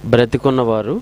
బ్రతికున్నవారు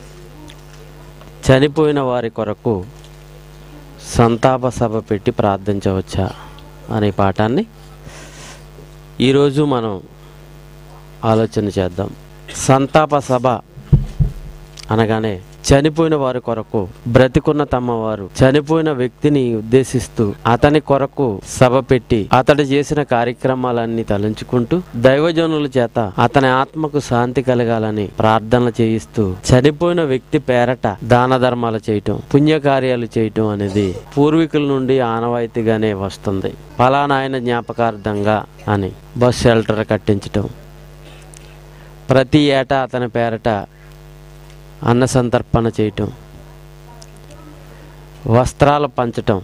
చనిపోయిన వారి కొరకు సంతాప సభ పెట్టి ప్రార్థించవచ్చా అనే పాఠాన్ని ఈరోజు మనం ఆలోచన చేద్దాం సంతాప సభ అనగానే చనిపోయిన వారి కొరకు బ్రతికున్న తమ వారు చనిపోయిన వ్యక్తిని ఉద్దేశిస్తూ అతని కొరకు సభ పెట్టి అతడు చేసిన కార్యక్రమాలన్నీ తలంచుకుంటూ దైవజనుల చేత అతని ఆత్మకు శాంతి కలగాలని ప్రార్థనలు చేయిస్తూ చనిపోయిన వ్యక్తి పేరట దాన ధర్మాలు చేయటం పుణ్యకార్యాలు చేయటం అనేది పూర్వీకుల నుండి ఆనవాయితీగానే వస్తుంది ఫలానా ఆయన జ్ఞాపకార్థంగా అని బస్ షెల్టర్ కట్టించటం ప్రతి ఏటా అతని పేరట అన్న సంతర్పణ చేయటం వస్త్రాలు పంచటం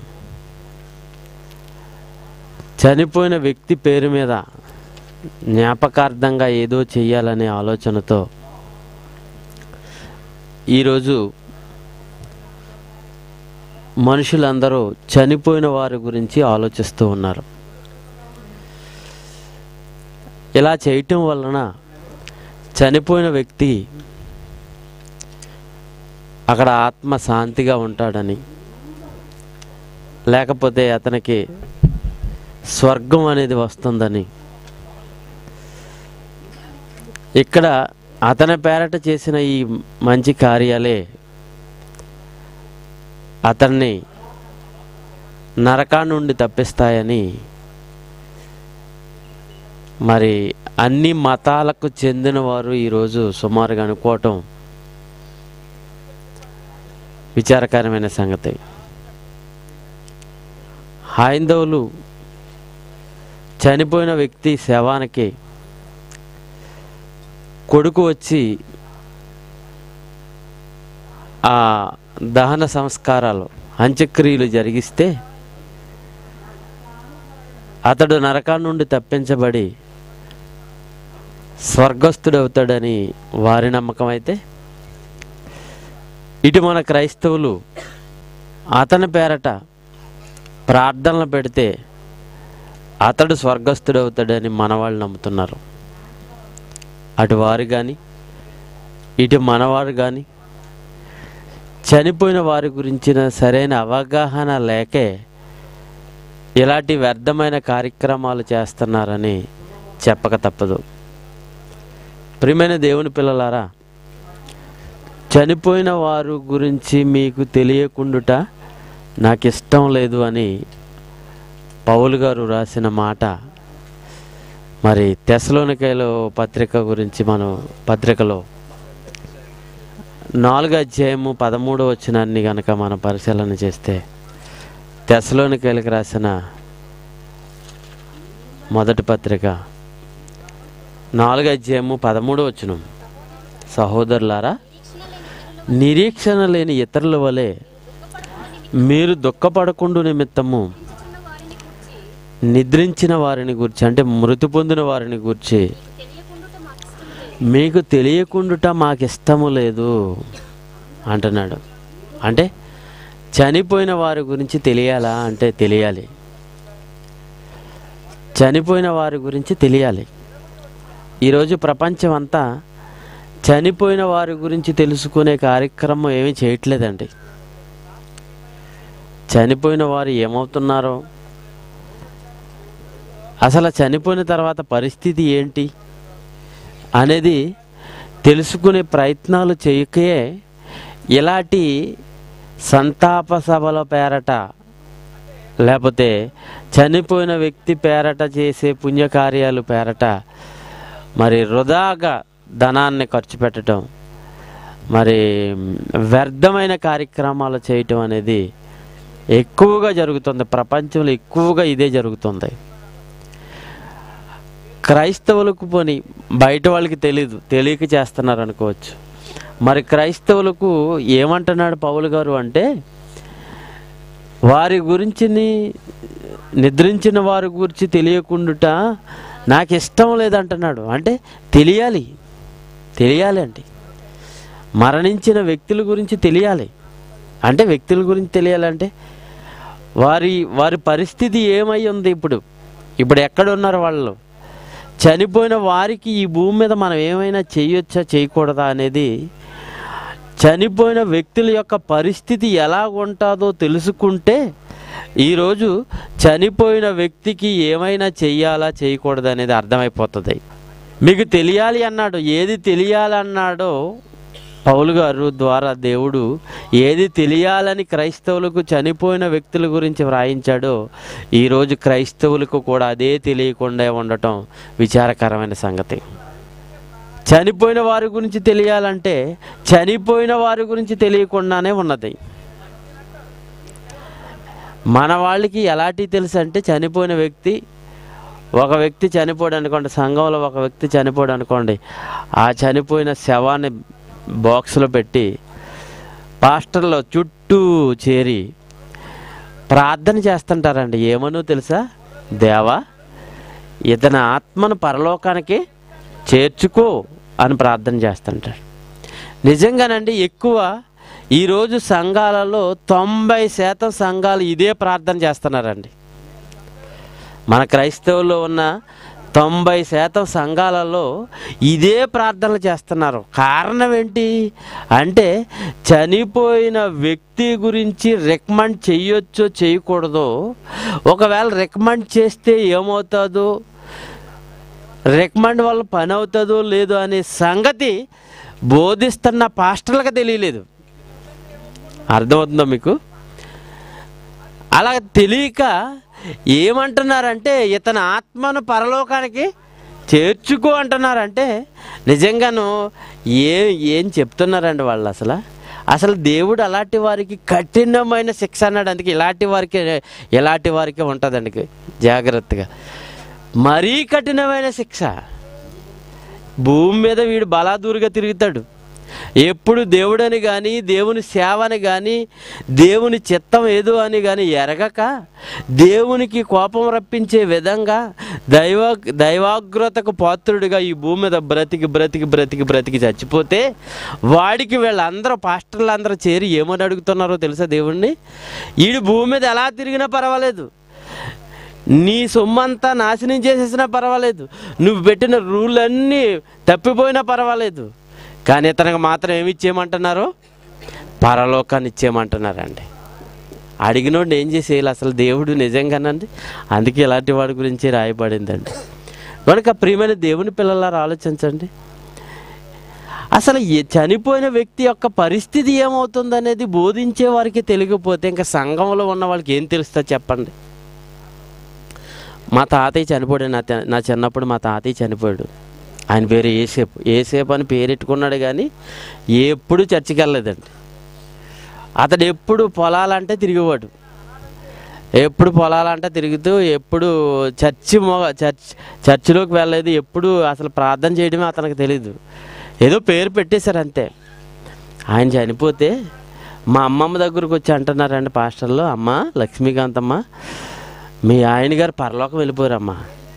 చనిపోయిన వ్యక్తి పేరు మీద జ్ఞాపకార్థంగా ఏదో చెయ్యాలనే ఆలోచనతో ఈరోజు మనుషులందరూ చనిపోయిన వారి గురించి ఆలోచిస్తూ ఉన్నారు ఇలా చేయటం వలన చనిపోయిన వ్యక్తి అక్కడ ఆత్మ శాంతిగా ఉంటాడని లేకపోతే అతనికి స్వర్గం అనేది వస్తుందని ఇక్కడ అతని పేరట చేసిన ఈ మంచి కార్యాలే అతన్ని నరకా నుండి తప్పిస్తాయని మరి అన్ని మతాలకు చెందిన వారు ఈరోజు సుమారుగా అనుకోవటం విచారకరమైన సంగతి హైందవులు చనిపోయిన వ్యక్తి శవానికి కొడుకు వచ్చి ఆ దహన సంస్కారాలు అంత్యక్రియలు జరిగిస్తే అతడు నరకా నుండి తప్పించబడి స్వర్గస్థుడవుతాడని వారి నమ్మకం అయితే ఇటు మన క్రైస్తవులు అతని పేరట ప్రార్థనలు పెడితే అతడు స్వర్గస్థుడవుతాడని మనవాళ్ళు నమ్ముతున్నారు అటు వారు కానీ ఇటు మనవారు కానీ చనిపోయిన వారి గురించిన సరైన అవగాహన లేకే ఇలాంటి వ్యర్థమైన కార్యక్రమాలు చేస్తున్నారని చెప్పక తప్పదు ప్రియమైన దేవుని పిల్లలారా చనిపోయిన వారు గురించి మీకు తెలియకుండుట నాకు ఇష్టం లేదు అని పౌలు గారు రాసిన మాట మరి తెసలోనికాయలో పత్రిక గురించి మనం పత్రికలో నాలుగు అధ్యాయము పదమూడు వచ్చినాన్ని కనుక మనం పరిశీలన చేస్తే తెసలోనికాయలకు రాసిన మొదటి పత్రిక నాలుగు అధ్యాయము పదమూడు వచ్చిన సహోదరులారా నిరీక్షణ లేని ఇతరుల వలె మీరు దుఃఖపడకుండా నిమిత్తము నిద్రించిన వారిని గురించి అంటే మృతి పొందిన వారిని గురించి మీకు తెలియకుండుట మాకు ఇష్టము లేదు అంటున్నాడు అంటే చనిపోయిన వారి గురించి తెలియాలా అంటే తెలియాలి చనిపోయిన వారి గురించి తెలియాలి ఈరోజు ప్రపంచం అంతా చనిపోయిన వారి గురించి తెలుసుకునే కార్యక్రమం ఏమీ చేయట్లేదండి చనిపోయిన వారు ఏమవుతున్నారో అసలు చనిపోయిన తర్వాత పరిస్థితి ఏంటి అనేది తెలుసుకునే ప్రయత్నాలు చేయకే ఇలాంటి సంతాప సభల పేరట లేకపోతే చనిపోయిన వ్యక్తి పేరట చేసే పుణ్యకార్యాలు పేరట మరి వృధాగా ధనాన్ని ఖర్చు పెట్టడం మరి వ్యర్థమైన కార్యక్రమాలు చేయటం అనేది ఎక్కువగా జరుగుతుంది ప్రపంచంలో ఎక్కువగా ఇదే జరుగుతుంది క్రైస్తవులకు పోని బయట వాళ్ళకి తెలీదు తెలియక చేస్తున్నారు అనుకోవచ్చు మరి క్రైస్తవులకు ఏమంటున్నాడు పౌలు గారు అంటే వారి గురించి నిద్రించిన వారి గురించి తెలియకుండుట నాకు ఇష్టం లేదంటున్నాడు అంటే తెలియాలి తెలియాలి అంటే మరణించిన వ్యక్తుల గురించి తెలియాలి అంటే వ్యక్తుల గురించి తెలియాలంటే వారి వారి పరిస్థితి ఏమై ఉంది ఇప్పుడు ఇప్పుడు ఎక్కడ ఉన్నారు వాళ్ళు చనిపోయిన వారికి ఈ భూమి మీద మనం ఏమైనా చేయొచ్చా చేయకూడదా అనేది చనిపోయిన వ్యక్తుల యొక్క పరిస్థితి ఎలా ఉంటుందో తెలుసుకుంటే ఈరోజు చనిపోయిన వ్యక్తికి ఏమైనా చెయ్యాలా చేయకూడదు అనేది అర్థమైపోతుంది మీకు తెలియాలి అన్నాడు ఏది తెలియాలన్నాడో పౌలు గారు ద్వారా దేవుడు ఏది తెలియాలని క్రైస్తవులకు చనిపోయిన వ్యక్తుల గురించి వ్రాయించాడో ఈరోజు క్రైస్తవులకు కూడా అదే తెలియకుండా ఉండటం విచారకరమైన సంగతి చనిపోయిన వారి గురించి తెలియాలంటే చనిపోయిన వారి గురించి తెలియకుండానే ఉన్నది మన వాళ్ళకి ఎలాంటి తెలుసు అంటే చనిపోయిన వ్యక్తి ఒక వ్యక్తి చనిపోయాడు అనుకోండి సంఘంలో ఒక వ్యక్తి చనిపోయాడు అనుకోండి ఆ చనిపోయిన శవాన్ని బాక్స్లో పెట్టి పాస్టర్లో చుట్టూ చేరి ప్రార్థన చేస్తుంటారండి ఏమనో తెలుసా దేవా ఇతని ఆత్మను పరలోకానికి చేర్చుకో అని ప్రార్థన చేస్తుంటారు నిజంగానండి ఎక్కువ ఈరోజు సంఘాలలో తొంభై శాతం సంఘాలు ఇదే ప్రార్థన చేస్తున్నారండి మన క్రైస్తవుల్లో ఉన్న తొంభై శాతం సంఘాలలో ఇదే ప్రార్థనలు చేస్తున్నారు కారణం ఏంటి అంటే చనిపోయిన వ్యక్తి గురించి రికమెండ్ చేయొచ్చో చేయకూడదో ఒకవేళ రికమెండ్ చేస్తే ఏమవుతుందో రికమెండ్ వల్ల పని అవుతుందో లేదో అనే సంగతి బోధిస్తున్న పాస్టర్లకు తెలియలేదు అర్థమవుతుందా మీకు అలా తెలియక ఏమంటున్నారంటే ఇతని ఆత్మను పరలోకానికి చేర్చుకో అంటున్నారంటే నిజంగాను ఏ ఏం చెప్తున్నారండి వాళ్ళు అసలు అసలు దేవుడు అలాంటి వారికి కఠినమైన శిక్ష అన్నాడు అందుకే ఇలాంటి వారికి ఇలాంటి వారికి ఉంటుందండి జాగ్రత్తగా మరీ కఠినమైన శిక్ష భూమి మీద వీడు బలాదూరుగా తిరుగుతాడు ఎప్పుడు దేవుడని కానీ దేవుని సేవని కానీ దేవుని చిత్తం ఏదో అని కానీ ఎరగక దేవునికి కోపం రప్పించే విధంగా దైవ దైవాగ్రతకు పాత్రుడిగా ఈ భూమి మీద బ్రతికి బ్రతికి బ్రతికి బ్రతికి చచ్చిపోతే వాడికి వీళ్ళందరూ పాస్టర్లు అందరూ చేరి ఏమని అడుగుతున్నారో తెలుసా దేవుణ్ణి వీడు భూమి మీద ఎలా తిరిగినా పర్వాలేదు నీ సొమ్మంతా నాశనం చేసేసినా పర్వాలేదు నువ్వు పెట్టిన రూల్ అన్నీ తప్పిపోయినా పర్వాలేదు కానీ ఇతనికి మాత్రం ఏమి ఇచ్చేయమంటున్నారు పరలోకాన్ని ఇచ్చేయమంటున్నారండి అడిగినోడిని ఏం చేసేయాలి అసలు దేవుడు నిజంగానండి అందుకే ఇలాంటి వాడి గురించి రాయబడిందండి కనుక ప్రియమైన దేవుని పిల్లలారా ఆలోచించండి అసలు ఈ చనిపోయిన వ్యక్తి యొక్క పరిస్థితి ఏమవుతుంది అనేది బోధించే వారికి తెలియకపోతే ఇంకా సంఘంలో ఉన్న వాళ్ళకి ఏం తెలుస్తా చెప్పండి మా తాతయ్య చనిపోయాడు నా త- నా చిన్నప్పుడు మా తాతయ్య చనిపోయాడు ఆయన పేరు ఏసేపు ఏసేపు అని పేరెట్టుకున్నాడు కానీ ఎప్పుడు చర్చికి వెళ్ళలేదండి అతడు ఎప్పుడు పొలాలంటే తిరిగేవాడు ఎప్పుడు పొలాలంటే తిరుగుతూ ఎప్పుడు చర్చి మొ చర్చ్ చర్చిలోకి వెళ్ళలేదు ఎప్పుడు అసలు ప్రార్థన చేయడమే అతనికి తెలియదు ఏదో పేరు పెట్టేశారు అంతే ఆయన చనిపోతే మా అమ్మమ్మ దగ్గరకు వచ్చి అంటున్నారండి పాస్టర్లు అమ్మ లక్ష్మీకాంతమ్మ మీ ఆయన గారు పరలోకం వెళ్ళిపోయారమ్మా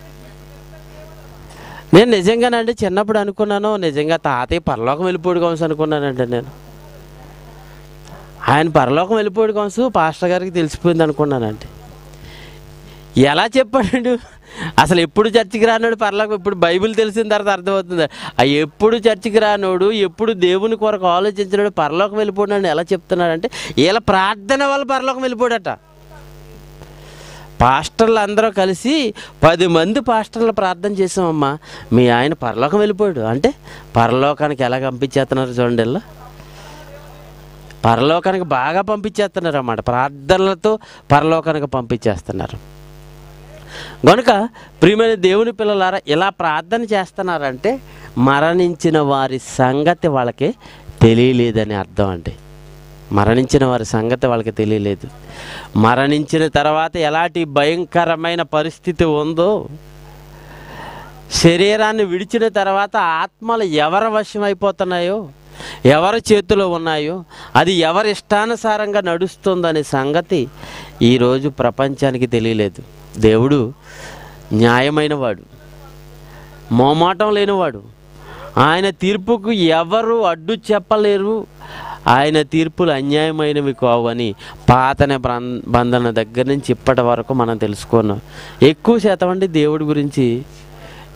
నేను నిజంగానండి చిన్నప్పుడు అనుకున్నాను నిజంగా తాతయ్య పరలోకం వెళ్ళిపోయాడు కావచ్చు అనుకున్నానండి నేను ఆయన పరలోకం వెళ్ళిపోయాడు కావచ్చు పాస్టర్ గారికి తెలిసిపోయింది అనుకున్నానండి ఎలా చెప్పాడు అసలు ఎప్పుడు చర్చికి రానోడు పరలోకం ఇప్పుడు బైబిల్ తెలిసిన తర్వాత అర్థమవుతుంది ఆ ఎప్పుడు చర్చికి రానోడు ఎప్పుడు దేవుని కొరకు ఆలోచించినాడు పరలోకం వెళ్ళిపోయాడు ఎలా చెప్తున్నాడంటే వీళ్ళ ప్రార్థన వల్ల పరలోకం వెళ్ళిపోయాడట పాస్టర్లు అందరూ కలిసి పది మంది పాస్టర్లు ప్రార్థన చేసామమ్మా మీ ఆయన పరలోకం వెళ్ళిపోయాడు అంటే పరలోకానికి ఎలా పంపించేస్తున్నారు చూడండి వీళ్ళు. పరలోకానికి బాగా పంపించేస్తున్నారు అన్నమాట ప్రార్థనలతో పరలోకానికి పంపించేస్తున్నారు కనుక ప్రియమైన దేవుని పిల్లలారా ఇలా ప్రార్థన చేస్తున్నారంటే మరణించిన వారి సంగతి వాళ్ళకి తెలియలేదని అర్థం అండి మరణించిన వారి సంగతి వాళ్ళకి తెలియలేదు మరణించిన తర్వాత ఎలాంటి భయంకరమైన పరిస్థితి ఉందో శరీరాన్ని విడిచిన తర్వాత ఆత్మలు ఎవరి వశం అయిపోతున్నాయో ఎవరి చేతిలో ఉన్నాయో అది ఎవరి ఇష్టానుసారంగా నడుస్తుందనే సంగతి ఈరోజు ప్రపంచానికి తెలియలేదు దేవుడు న్యాయమైన వాడు మోమాటం లేనివాడు ఆయన తీర్పుకు ఎవరు అడ్డు చెప్పలేరు ఆయన తీర్పులు అన్యాయమైనవి కావని పాతన బ్రం- బంధన దగ్గర నుంచి ఇప్పటి వరకు మనం తెలుసుకున్నాం ఎక్కువ శాతం అండి దేవుడి గురించి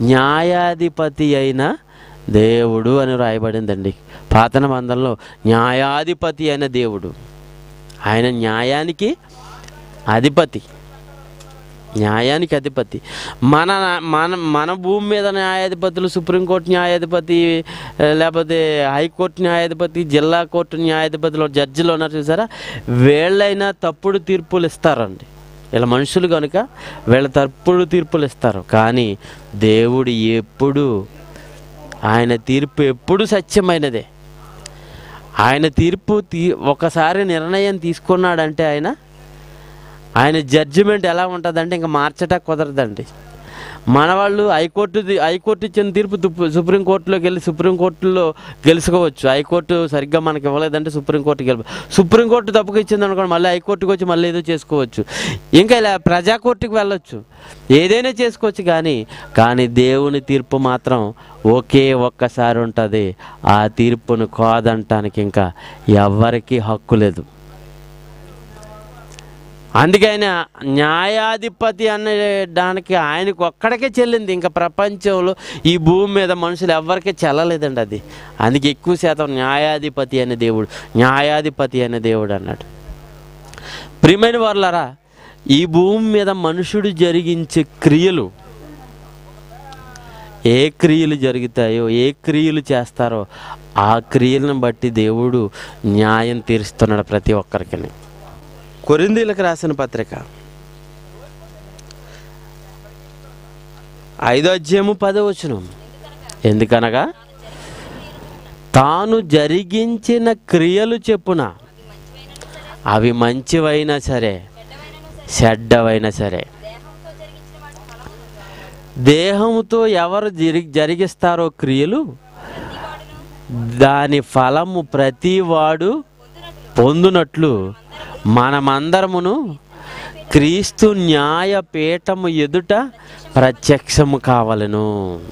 న్యాయాధిపతి అయిన దేవుడు అని రాయబడిందండి పాతన మందంలో న్యాయాధిపతి అయిన దేవుడు ఆయన న్యాయానికి అధిపతి న్యాయానికి అధిపతి మన మన మన భూమి మీద న్యాయాధిపతులు సుప్రీంకోర్టు న్యాయాధిపతి ఆ, లేకపోతే హైకోర్టు న్యాయాధిపతి జిల్లా కోర్టు న్యాయాధిపతులు జడ్జిలు ఉన్నారు చూసారా వీళ్ళైనా తప్పుడు తీర్పులు ఇస్తారండి వీళ్ళ మనుషులు కనుక వీళ్ళ తప్పుడు తీర్పులు ఇస్తారు కానీ దేవుడు ఎప్పుడు ఆయన తీర్పు ఎప్పుడు సత్యమైనదే ఆయన తీర్పు తీ ఒకసారి నిర్ణయం తీసుకున్నాడంటే ఆయన ఆయన జడ్జిమెంట్ ఎలా ఉంటుందంటే ఇంకా మార్చట కుదరదండి మన వాళ్ళు హైకోర్టు హైకోర్టు ఇచ్చిన తీర్పు తుప్పు- సుప్రీంకోర్టులోకి వెళ్ళి సుప్రీంకోర్టులో గెలుచుకోవచ్చు హైకోర్టు సరిగ్గా మనకి ఇవ్వలేదంటే సుప్రీంకోర్టుకి వెళ్ళి సుప్రీంకోర్టు తప్పుగా ఇచ్చింది అనుకోండి మళ్ళీ హైకోర్టుకి వచ్చి మళ్ళీ ఏదో చేసుకోవచ్చు ఇంకా ఇలా ప్రజా కోర్టుకి వెళ్ళొచ్చు ఏదైనా చేసుకోవచ్చు కానీ కానీ దేవుని తీర్పు మాత్రం ఒకే ఒక్కసారి ఉంటుంది ఆ తీర్పును కాదంటానికి ఇంకా ఎవ్వరికీ హక్కు లేదు అందుకే ఆయన న్యాయాధిపతి అనే దానికి ఆయనకు ఒక్కడికే చెల్లింది ఇంకా ప్రపంచంలో ఈ భూమి మీద మనుషులు ఎవ్వరికీ చెల్లలేదండి అది అందుకే ఎక్కువ శాతం న్యాయాధిపతి అనే దేవుడు న్యాయాధిపతి అనే దేవుడు అన్నాడు ప్రియమైన వాళ్ళరా ఈ భూమి మీద మనుషుడు జరిగించే క్రియలు ఏ క్రియలు జరుగుతాయో ఏ క్రియలు చేస్తారో ఆ క్రియలను బట్టి దేవుడు న్యాయం తీరుస్తున్నాడు ప్రతి ఒక్కరికి కొరిందీలకు రాసిన పత్రిక ఐదో అధ్యాయము పదో వచనం ఎందుకనగా తాను జరిగించిన క్రియలు చెప్పున అవి మంచివైనా సరే చెడ్డవైనా సరే దేహంతో ఎవరు జరి జరిగిస్తారో క్రియలు దాని ఫలము ప్రతివాడు పొందునట్లు మనమందరమును క్రీస్తు న్యాయపీఠము ఎదుట ప్రత్యక్షము కావలను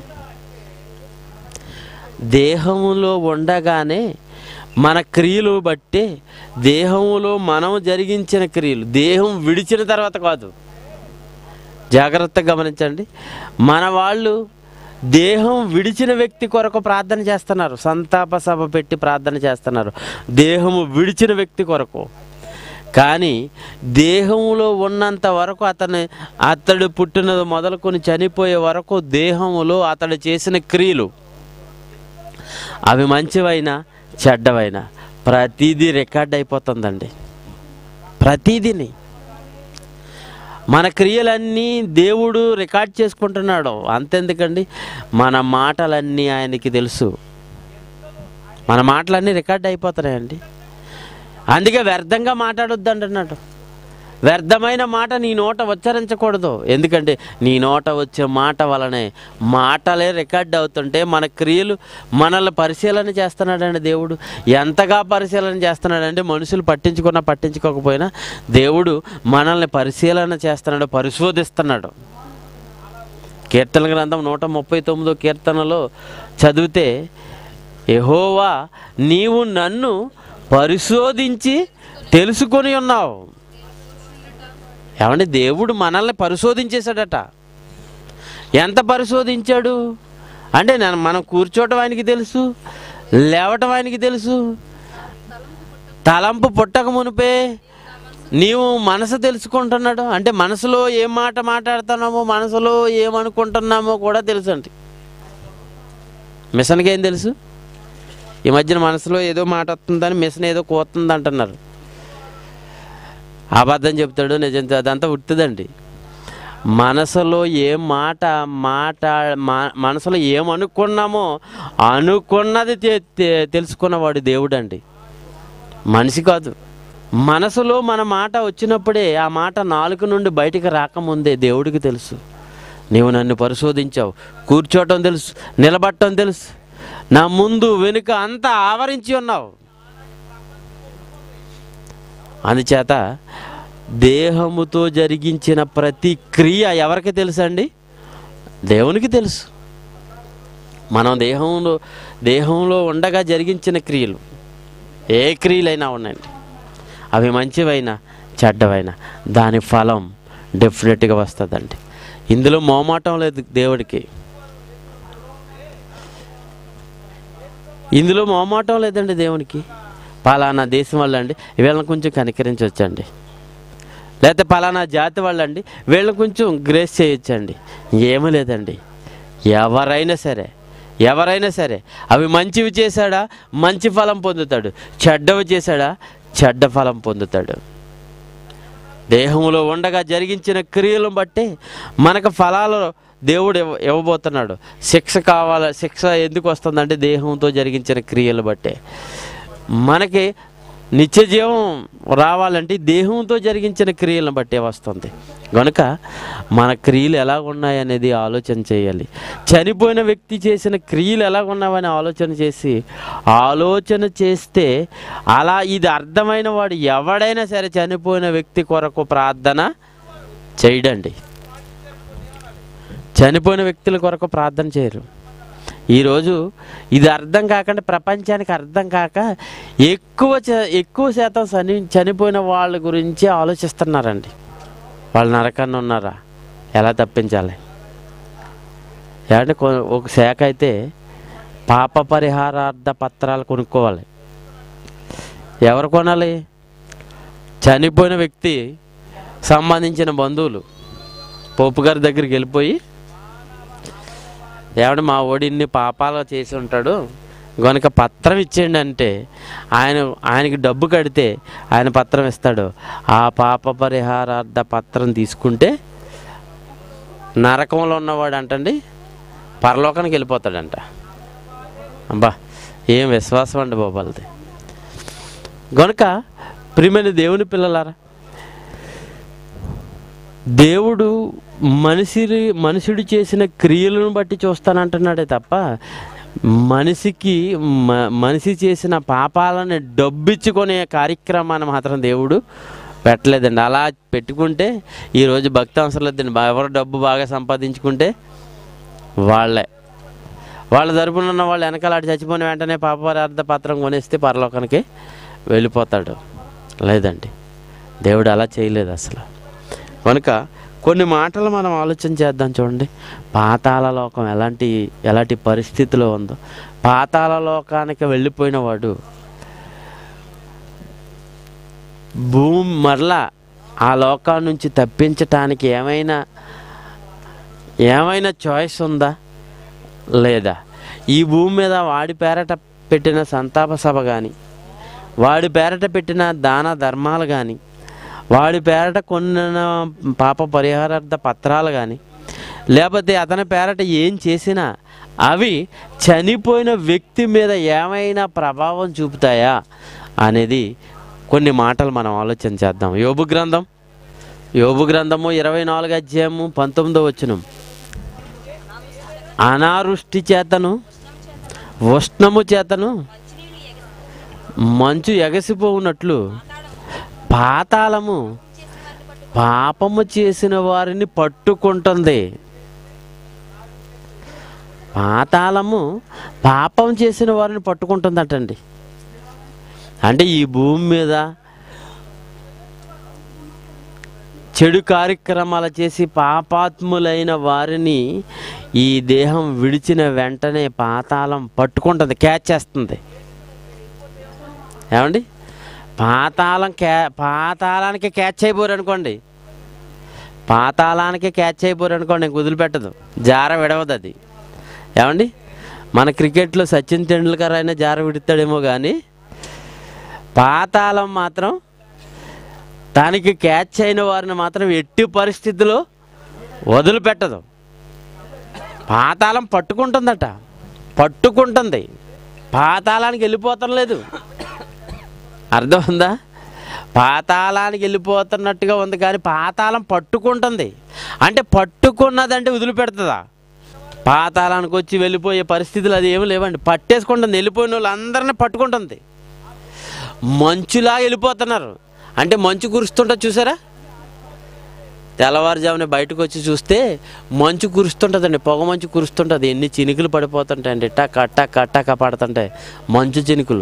దేహములో ఉండగానే మన క్రియలు బట్టి దేహములో మనం జరిగించిన క్రియలు దేహం విడిచిన తర్వాత కాదు జాగ్రత్తగా గమనించండి మన వాళ్ళు దేహం విడిచిన వ్యక్తి కొరకు ప్రార్థన చేస్తున్నారు సంతాప సభ పెట్టి ప్రార్థన చేస్తున్నారు దేహము విడిచిన వ్యక్తి కొరకు కానీ దేహంలో ఉన్నంత వరకు అతని అతడు పుట్టినది మొదలుకొని చనిపోయే వరకు దేహములో అతడు చేసిన క్రియలు అవి మంచివైనా చెడ్డవైనా ప్రతిదీ రికార్డ్ అయిపోతుందండి ప్రతిదీని మన క్రియలన్నీ దేవుడు రికార్డ్ చేసుకుంటున్నాడు అంతెందుకండి మన మాటలన్నీ ఆయనకి తెలుసు మన మాటలన్నీ రికార్డ్ అయిపోతున్నాయండి అందుకే వ్యర్థంగా మాట్లాడొద్దు అంటున్నాడు వ్యర్థమైన మాట నీ నోట ఉచ్చరించకూడదు ఎందుకంటే నీ నోట వచ్చే మాట వలనే మాటలే రికార్డ్ అవుతుంటే మన క్రియలు మనల్ని పరిశీలన చేస్తున్నాడండి దేవుడు ఎంతగా పరిశీలన చేస్తున్నాడంటే మనుషులు పట్టించుకున్నా పట్టించుకోకపోయినా దేవుడు మనల్ని పరిశీలన చేస్తున్నాడు పరిశోధిస్తున్నాడు కీర్తన గ్రంథం నూట ముప్పై తొమ్మిదో కీర్తనలో చదివితే యెహోవా నీవు నన్ను పరిశోధించి తెలుసుకొని ఉన్నావు ఏమంటే దేవుడు మనల్ని పరిశోధించేశాడట ఎంత పరిశోధించాడు అంటే నేను మనం కూర్చోవటం ఆయనకి తెలుసు లేవటం ఆయనకి తెలుసు తలంపు పుట్టక మునిపే నీవు మనసు తెలుసుకుంటున్నాడు అంటే మనసులో ఏం మాట మాట్లాడుతున్నామో మనసులో ఏమనుకుంటున్నామో కూడా తెలుసు అండి మిషన్కి ఏం తెలుసు ఈ మధ్యన మనసులో ఏదో మాట వస్తుందని మిషన్ ఏదో కోతుంది అంటున్నారు అబద్ధం చెప్తాడు నిజం చెప్తాడు, అదంతా ఉట్టిదండి మనసులో ఏ మాట మాట మా- మనసులో ఏమనుకున్నామో అనుకున్నది తె- తె- తెలుసుకున్నవాడు దేవుడు అండి మనిషి కాదు మనసులో మన మాట వచ్చినప్పుడే ఆ మాట నాలుగు నుండి బయటికి రాకముందే దేవుడికి తెలుసు నీవు నన్ను పరిశోధించావు కూర్చోవటం తెలుసు నిలబడటం తెలుసు నా ముందు వెనుక అంతా ఆవరించి ఉన్నావు అందుచేత దేహముతో జరిగించిన ప్రతి క్రియ ఎవరికి తెలుసు అండి దేవునికి తెలుసు మనం దేహంలో దేహంలో ఉండగా జరిగించిన క్రియలు ఏ క్రియలైనా ఉన్నాయండి అవి మంచివైనా చెడ్డవైనా దాని ఫలం డెఫినెట్గా వస్తుందండి ఇందులో మోమాటం లేదు దేవుడికి ఇందులో మొహమాటం లేదండి దేవునికి పలానా దేశం వాళ్ళండి వీళ్ళని కొంచెం కనికరించవచ్చండి లేకపోతే పలానా జాతి వాళ్ళండి వీళ్ళని కొంచెం గ్రేస్ చేయొచ్చండి ఏమీ లేదండి ఎవరైనా సరే ఎవరైనా సరే అవి మంచివి చేశాడా మంచి ఫలం పొందుతాడు చెడ్డవి చేశాడా చెడ్డ ఫలం పొందుతాడు దేహంలో ఉండగా జరిగించిన క్రియలను బట్టి మనకు ఫలాలు దేవుడు ఇవ్వ ఇవ్వబోతున్నాడు శిక్ష కావాల శిక్ష ఎందుకు వస్తుందంటే దేహంతో జరిగించిన క్రియలు బట్టే మనకి నిత్య జీవం రావాలంటే దేహంతో జరిగించిన క్రియలను బట్టే వస్తుంది కనుక మన క్రియలు ఎలా ఉన్నాయనేది ఆలోచన చేయాలి చనిపోయిన వ్యక్తి చేసిన క్రియలు ఎలా ఉన్నావని ఆలోచన చేసి ఆలోచన చేస్తే అలా ఇది అర్థమైన వాడు ఎవడైనా సరే చనిపోయిన వ్యక్తి కొరకు ప్రార్థన చేయడండి చనిపోయిన వ్యక్తుల కొరకు ప్రార్థన చేయరు ఈరోజు ఇది అర్థం కాకుండా ప్రపంచానికి అర్థం కాక ఎక్కువ చ- ఎక్కువ శాతం చని చనిపోయిన వాళ్ళ గురించి ఆలోచిస్తున్నారండి వాళ్ళు నరకన్నా ఉన్నారా ఎలా తప్పించాలి ఏమంటే కొ- ఒక శాఖ అయితే పాప పరిహారార్థ పత్రాలు కొనుక్కోవాలి ఎవరు కొనాలి చనిపోయిన వ్యక్తి సంబంధించిన బంధువులు పోపు గారి దగ్గరికి వెళ్ళిపోయి ఏమంటే మా ఓడి ఇన్ని పాపాలు చేసి ఉంటాడు గనుక పత్రం ఇచ్చేయండి అంటే ఆయన ఆయనకి డబ్బు కడితే ఆయన పత్రం ఇస్తాడు ఆ పాప పరిహారార్థ పత్రం తీసుకుంటే నరకంలో ఉన్నవాడు అంటండి పరలోకానికి వెళ్ళిపోతాడంట అబ్బా ఏం విశ్వాసం అండి బాబాలది గనుక ప్రియమైన దేవుని పిల్లలారా దేవుడు మనిషి మనుషుడు చేసిన క్రియలను బట్టి చూస్తానంటున్నాడే తప్ప మనిషికి మ- మనిషి చేసిన పాపాలను డబ్బిచ్చుకునే కార్యక్రమాన్ని మాత్రం దేవుడు పెట్టలేదండి అలా పెట్టుకుంటే ఈరోజు భక్తి అవసరం లేదండి బా- ఎవరు డబ్బు బాగా సంపాదించుకుంటే వాళ్ళే వాళ్ళ తరపున ఉన్న వాళ్ళు వెనకాల అటు చచ్చిపోయిన వెంటనే పాపరార్థ పత్రం కొనేస్తే పరలోకానికి వెళ్ళిపోతాడు లేదండి దేవుడు అలా చేయలేదు అసలు కనుక కొన్ని మాటలు మనం ఆలోచన చేద్దాం చూడండి పాతాళ లోకం ఎలాంటి ఎలాంటి పరిస్థితిలో ఉందో పాతాళ లోకానికి వెళ్ళిపోయిన వాడు భూమి మరలా ఆ లోకాల నుంచి తప్పించటానికి ఏమైనా ఏమైనా చాయిస్ ఉందా లేదా ఈ భూమి మీద వాడి పేరట పెట్టిన సంతాప సభ కానీ వాడి పేరట పెట్టిన దాన ధర్మాలు కానీ వాడి పేరట కొన్న పాప పరిహారార్థ పత్రాలు కానీ లేకపోతే అతని పేరట ఏం చేసినా అవి చనిపోయిన వ్యక్తి మీద ఏమైనా ప్రభావం చూపుతాయా అనేది కొన్ని మాటలు మనం ఆలోచన చేద్దాం యోబు గ్రంథం యోబు గ్రంథము ఇరవై నాలుగు అధ్యాయము పంతొమ్మిదో వచనం అనావృష్టి చేతను ఉష్ణము చేతను మంచు ఎగసిపోవునట్లు పాతాళము పాపము చేసిన వారిని పట్టుకుంటుంది పాతాళము పాపం చేసిన వారిని పట్టుకుంటుందటండి అంటే ఈ భూమి మీద చెడు కార్యక్రమాలు చేసి పాపాత్ములైన వారిని ఈ దేహం విడిచిన వెంటనే పాతాళం పట్టుకుంటుంది క్యాచ్ చేస్తుంది ఏమండి పాతాళం క్యా పాతాళానికి క్యాచ్ అయిపోరు అనుకోండి పాతాళానికి క్యాచ్ అయిపోరు అనుకోండి ఇంక వదిలిపెట్టదు జార విడవదు అది ఏమండి మన క్రికెట్లో సచిన్ టెండూల్కర్ అయినా జార విడుతాడేమో కానీ పాతాళం మాత్రం దానికి క్యాచ్ అయిన వారిని మాత్రం ఎట్టి పరిస్థితిలో వదిలిపెట్టదు పాతాళం పట్టుకుంటుందట పట్టుకుంటుంది పాతాళానికి వెళ్ళిపోతం లేదు అర్థం ఉందా పాతాళానికి వెళ్ళిపోతున్నట్టుగా ఉంది కానీ పాతాళం పట్టుకుంటుంది అంటే పట్టుకున్నదంటే వదిలిపెడుతుందా పాతాళానికి వచ్చి వెళ్ళిపోయే పరిస్థితులు అది ఏమి లేవండి పట్టేసుకుంటుంది వెళ్ళిపోయిన వాళ్ళందరినీ పట్టుకుంటుంది మంచులా వెళ్ళిపోతున్నారు అంటే మంచు కురుస్తుంటుంది చూసారా తెల్లవారుజామున బయటకు వచ్చి చూస్తే మంచు కురుస్తుంటుందండి పొగ మంచు కురుస్తుంటుంది ఎన్ని చినుకులు పడిపోతుంటాయండి టక్ టక్ టక్ పడుతుంటాయి మంచు చినుకులు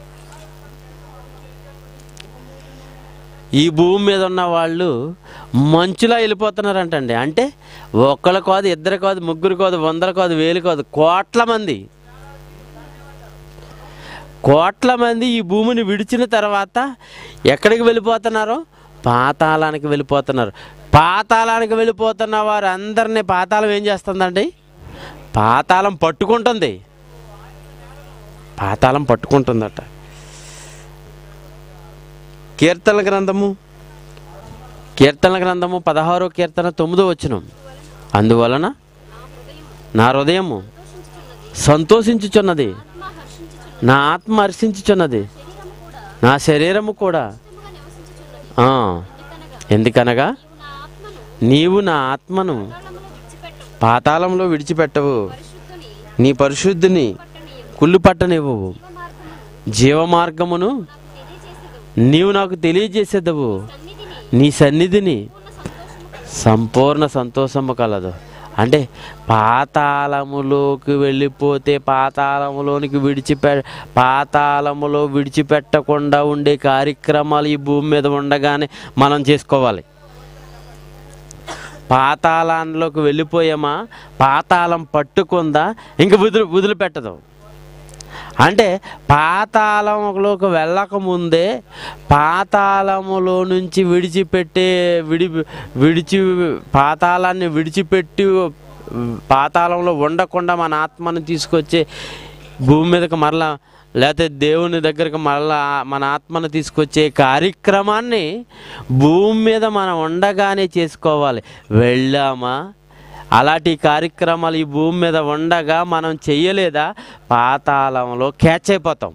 ఈ భూమి మీద ఉన్న వాళ్ళు మంచులా వెళ్ళిపోతున్నారంటండి అంటే ఒక్కరు కాదు ఇద్దరు కాదు ముగ్గురు కాదు వందలు కాదు వేలు కాదు కోట్ల మంది కోట్ల మంది ఈ భూమిని విడిచిన తర్వాత ఎక్కడికి వెళ్ళిపోతున్నారు పాతాళానికి వెళ్ళిపోతున్నారు పాతాళానికి వెళ్ళిపోతున్న వారు అందరినీ పాతాళం ఏం చేస్తుందండి పాతాళం పట్టుకుంటుంది పాతాళం పట్టుకుంటుందట కీర్తన గ్రంథము కీర్తన గ్రంథము పదహారో కీర్తన తొమ్మిదో వచ్చిన అందువలన నా హృదయము సంతోషించుచున్నది నా ఆత్మ హర్షించుచున్నది నా శరీరము కూడా ఆ, ఎందుకనగా నీవు నా ఆత్మను పాతాళంలో విడిచిపెట్టవు నీ పరిశుద్ధిని కుళ్ళు పట్టనివ్వవు జీవమార్గమును నీవు నాకు తెలియజేసేదవు నీ సన్నిధిని సంపూర్ణ సంతోషము కలదు అంటే పాతాళములోకి వెళ్ళిపోతే పాతాళములోనికి విడిచిపె పాతాళములో విడిచిపెట్టకుండా ఉండే కార్యక్రమాలు ఈ భూమి మీద ఉండగానే మనం చేసుకోవాలి పాతాళంలోకి వెళ్ళిపోయామా పాతాళం పట్టుకుందా ఇంక వదిలి వదిలిపెట్టదు అంటే పాతాళంలోకి వెళ్ళక ముందే పాతాళములో నుంచి విడిచిపెట్టే విడి విడిచి పాతాళాన్ని విడిచిపెట్టి పాతాళంలో ఉండకుండా మన ఆత్మను తీసుకొచ్చి భూమి మీదకి మరలా లేకపోతే దేవుని దగ్గరికి మరలా మన ఆత్మను తీసుకొచ్చే కార్యక్రమాన్ని భూమి మీద మనం ఉండగానే చేసుకోవాలి వెళ్ళామా అలాంటి కార్యక్రమాలు ఈ భూమి మీద ఉండగా మనం చెయ్యలేదా పాతాళంలో క్యాచ్ అయిపోతాం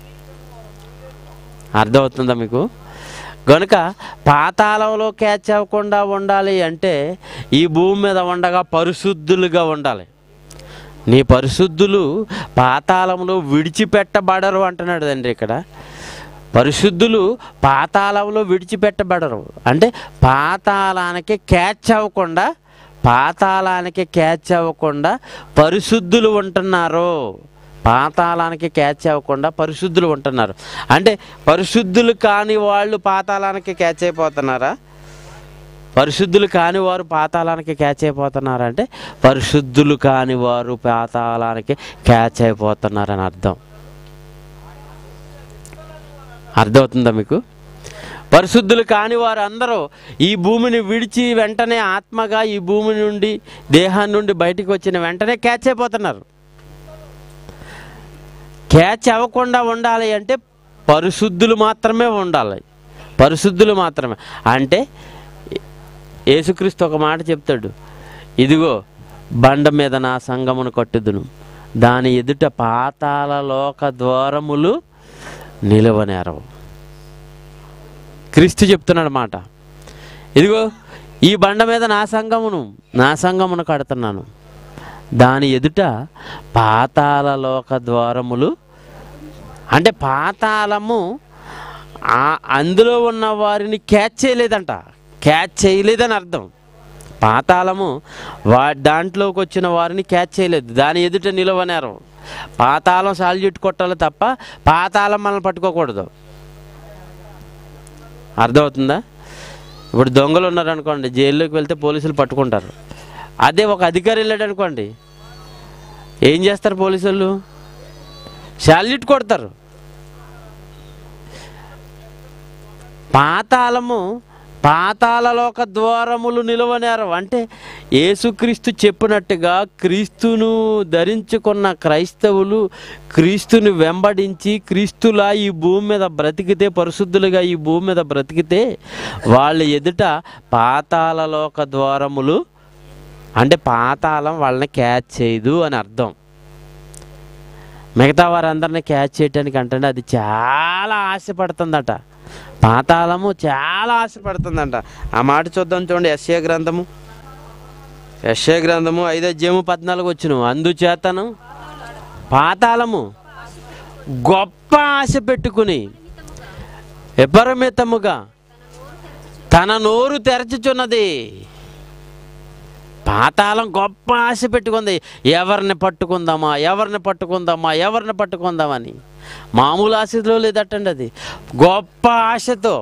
అర్థమవుతుందా మీకు కనుక పాతాళంలో క్యాచ్ అవ్వకుండా ఉండాలి అంటే ఈ భూమి మీద ఉండగా పరిశుద్ధులుగా ఉండాలి నీ పరిశుద్ధులు పాతాళంలో విడిచిపెట్టబడరు అంటున్నాడు తండ్రి ఇక్కడ పరిశుద్ధులు పాతాళంలో విడిచిపెట్టబడరు అంటే పాతాళానికి క్యాచ్ అవ్వకుండా పాతాళానికి క్యాచ్ అవ్వకుండా పరిశుద్ధులు ఉంటున్నారు పాతాళానికి క్యాచ్ అవ్వకుండా పరిశుద్ధులు ఉంటున్నారు అంటే పరిశుద్ధులు కాని వాళ్ళు పాతాళానికి క్యాచ్ అయిపోతున్నారా పరిశుద్ధులు కాని వారు పాతాళానికి క్యాచ్ అయిపోతున్నారంటే పరిశుద్ధులు కాని వారు పాతాళానికి క్యాచ్ అయిపోతున్నారని అర్థం అర్థమవుతుందా మీకు పరిశుద్ధులు కాని వారు అందరూ ఈ భూమిని విడిచి వెంటనే ఆత్మగా ఈ భూమి నుండి దేహాన్ని నుండి బయటికి వచ్చిన వెంటనే క్యాచ్ అయిపోతున్నారు క్యాచ్ అవ్వకుండా ఉండాలి అంటే పరిశుద్ధులు మాత్రమే ఉండాలి పరిశుద్ధులు మాత్రమే అంటే యేసుక్రీస్తు ఒక మాట చెప్తాడు ఇదిగో బండ మీద నా సంగమును కట్టుదును దాని ఎదుట పాతాల లోక ద్వారములు నిలవనేరవు క్రీస్తు చెప్తున్నాడు మాట ఇదిగో ఈ బండ మీద నా సంగమును నా సంగమును కడుతున్నాను దాని ఎదుట పాతాల లోక ద్వారములు అంటే పాతాళము ఆ- అందులో ఉన్న వారిని క్యాచ్ చేయలేదంట క్యాచ్ చేయలేదని అర్థం పాతాళము వా దాంట్లోకి వచ్చిన వారిని క్యాచ్ చేయలేదు దాని ఎదుట నిలవనేరు పాతాళం సాల్యూట్ కొట్టాలి తప్ప పాతాళం మనల్ని పట్టుకోకూడదు అర్థమవుతుందా ఇప్పుడు దొంగలు ఉన్నారనుకోండి జైల్లోకి వెళ్తే పోలీసులు పట్టుకుంటారు అదే ఒక అధికారి వెళ్ళాడు అనుకోండి ఏం చేస్తారు పోలీసులు శాల్యూట్ కొడతారు పాతాళము పాతాళలోక ద్వారములు నిలవనేరు అంటే యేసుక్రీస్తు చెప్పినట్టుగా క్రీస్తును ధరించుకున్న క్రైస్తవులు క్రీస్తుని వెంబడించి క్రీస్తులా ఈ భూమి మీద బ్రతికితే పరిశుద్ధులుగా ఈ భూమి మీద బ్రతికితే వాళ్ళ ఎదుట పాతాళలోక ద్వారములు అంటే పాతాళం వాళ్ళని క్యాచ్ చేయదు అని అర్థం మిగతా వారందరిని క్యాచ్ చేయటానికి అంటే అది చాలా ఆశపడుతుందట పాతాళము చాలా ఆశపడుతుందంట ఆ మాట చూద్దాం చూడండి ఎస్ఏ గ్రంథము ఎస్ఏ గ్రంథము ఐదో జేము పద్నాలుగు వచ్చును అందుచేతను పాతాళము గొప్ప ఆశ పెట్టుకుని ఎపరిమితముగా తన నోరు తెరచుచున్నది పాతాళం గొప్ప ఆశ పెట్టుకుంది ఎవరిని పట్టుకుందామా ఎవరిని పట్టుకుందామా ఎవరిని పట్టుకుందామని మామూలు ఆశలో లేదటండి అది గొప్ప ఆశతో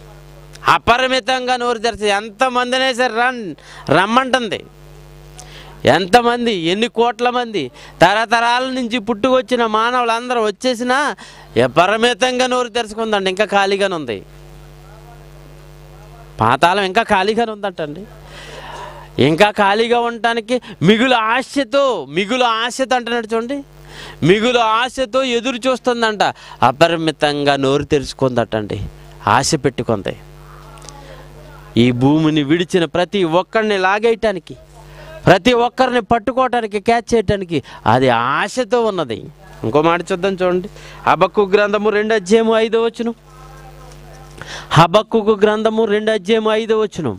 అపరిమితంగా నోరు తెరిచి ఎంతమందినే సరే రన్ రమ్మంటుంది ఎంతమంది ఎన్ని కోట్ల మంది తరతరాల నుంచి పుట్టుకొచ్చిన మానవులందరూ వచ్చేసినా విపరీతంగా నోరు తెరుచుకుందండి ఇంకా ఖాళీగానే ఉంది పాతాళం ఇంకా ఖాళీగానే ఉందంటండి ఇంకా ఖాళీగా ఉండటానికి మిగులు ఆశతో మిగులు ఆశతో అంటున్నాడు చూడండి మిగులు ఆశతో ఎదురు చూస్తుందంట అపరిమితంగా నోరు తెరుచుకుందటండి ఆశ పెట్టుకుంది ఈ భూమిని విడిచిన ప్రతి ఒక్కరిని లాగేయటానికి ప్రతి ఒక్కరిని పట్టుకోవటానికి క్యాచ్ చేయటానికి అది ఆశతో ఉన్నది ఇంకో మాట చూద్దాం చూడండి హబక్కు గ్రంథము రెండు అధ్యాయము ఐదో వచ్చును హబక్కు గ్రంథము రెండు అధ్యాయము ఐదో వచ్చును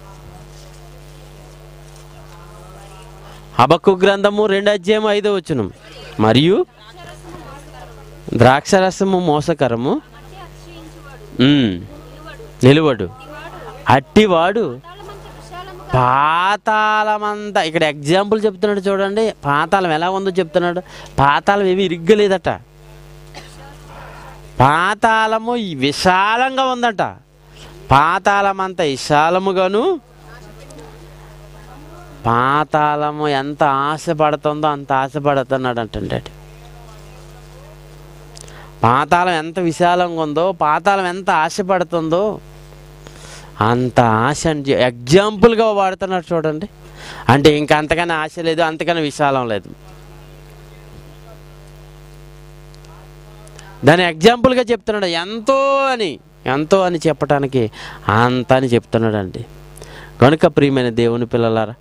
హబక్కు గ్రంథము రెండు అధ్యాయము ఐదో వచ్చును మరియు ద్రాక్షరసము మోసకరము ఉమ్, నిలువడు అట్టివాడు పాతాళమంతా ఇక్కడ ఎగ్జాంపుల్ చెప్తున్నాడు చూడండి పాతాళం ఎలా ఉందో చెప్తున్నాడు పాతాళం ఏమి ఇరిగ్గలేదట పాతాళము ఈ విశాలంగా ఉందట పాతాళం అంత విశాలముగాను పాతాళము ఎంత ఆశపడుతుందో అంత ఆశపడుతున్నాడు అంటుండే పాతాళం ఎంత విశాలంగా ఉందో పాతాళం ఎంత ఆశపడుతుందో అంత ఆశ అని ఎగ్జాంపుల్గా వాడుతున్నాడు చూడండి అంటే ఇంకా అంతకన్నా ఆశ లేదు అంతకన్నా విశాలం లేదు దాని ఎగ్జాంపుల్గా చెప్తున్నాడు ఎంతో అని ఎంతో అని చెప్పటానికి అంత అని చెప్తున్నాడు అండి కనుక ప్రియమైన దేవుని పిల్లలారా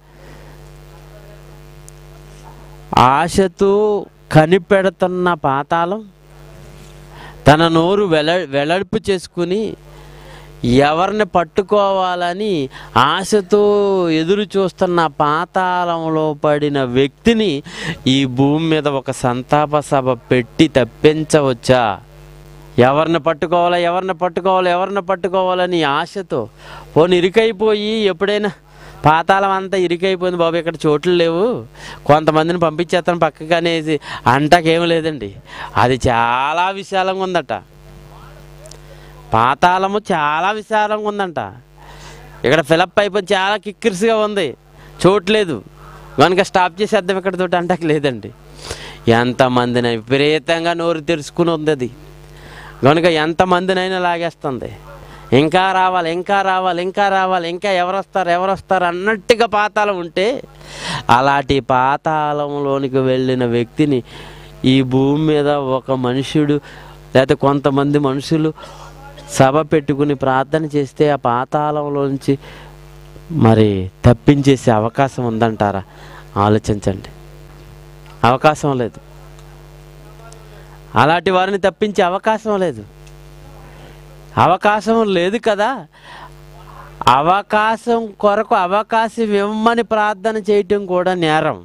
ఆశతో కనిపెడుతున్న పాతాళం తన నోరు వెల వెడల్పు చేసుకుని ఎవరిని పట్టుకోవాలని ఆశతో ఎదురు చూస్తున్న పాతాళంలో పడిన వ్యక్తిని ఈ భూమి మీద ఒక సంతాప సభ పెట్టి తప్పించవచ్చా ఎవరిని పట్టుకోవాలా ఎవరిని పట్టుకోవాలి ఎవరిని పట్టుకోవాలని ఆశతో పోనీ ఇరుకైపోయి ఎప్పుడైనా పాతాళం అంతా ఇరుకైపోయింది బాబు ఇక్కడ చోట్లు లేవు కొంతమందిని పంపించేస్తాను పక్కకు అనేసి అంటాకేం లేదండి అది చాలా విశాలంగా ఉందట పాతాళము చాలా విశాలంగా ఉందంట ఇక్కడ ఫిలప్ అయిపోయి చాలా కిక్కిరిసిగా ఉంది చోట్లేదు కనుక స్టాప్ చేసేద్దాం ఇక్కడ తోటి అంటకు లేదండి ఎంతమందిని విపరీతంగా నోరు తెరుచుకుని ఉంది అది కనుక ఎంతమందినైనా లాగేస్తుంది ఇంకా రావాలి ఇంకా రావాలి ఇంకా రావాలి ఇంకా ఎవరు వస్తారు ఎవరు వస్తారు అన్నట్టుగా పాతాళం ఉంటే అలాంటి పాతాళంలోనికి వెళ్ళిన వ్యక్తిని ఈ భూమి మీద ఒక మనుషుడు లేకపోతే కొంతమంది మనుషులు సభ పెట్టుకుని ప్రార్థన చేస్తే ఆ పాతాళంలోంచి మరి తప్పించేసే అవకాశం ఉందంటారా ఆలోచించండి అవకాశం లేదు అలాంటి వారిని తప్పించే అవకాశం లేదు అవకాశం లేదు కదా అవకాశం కొరకు అవకాశం ఇవ్వమని ప్రార్థన చేయటం కూడా నేరం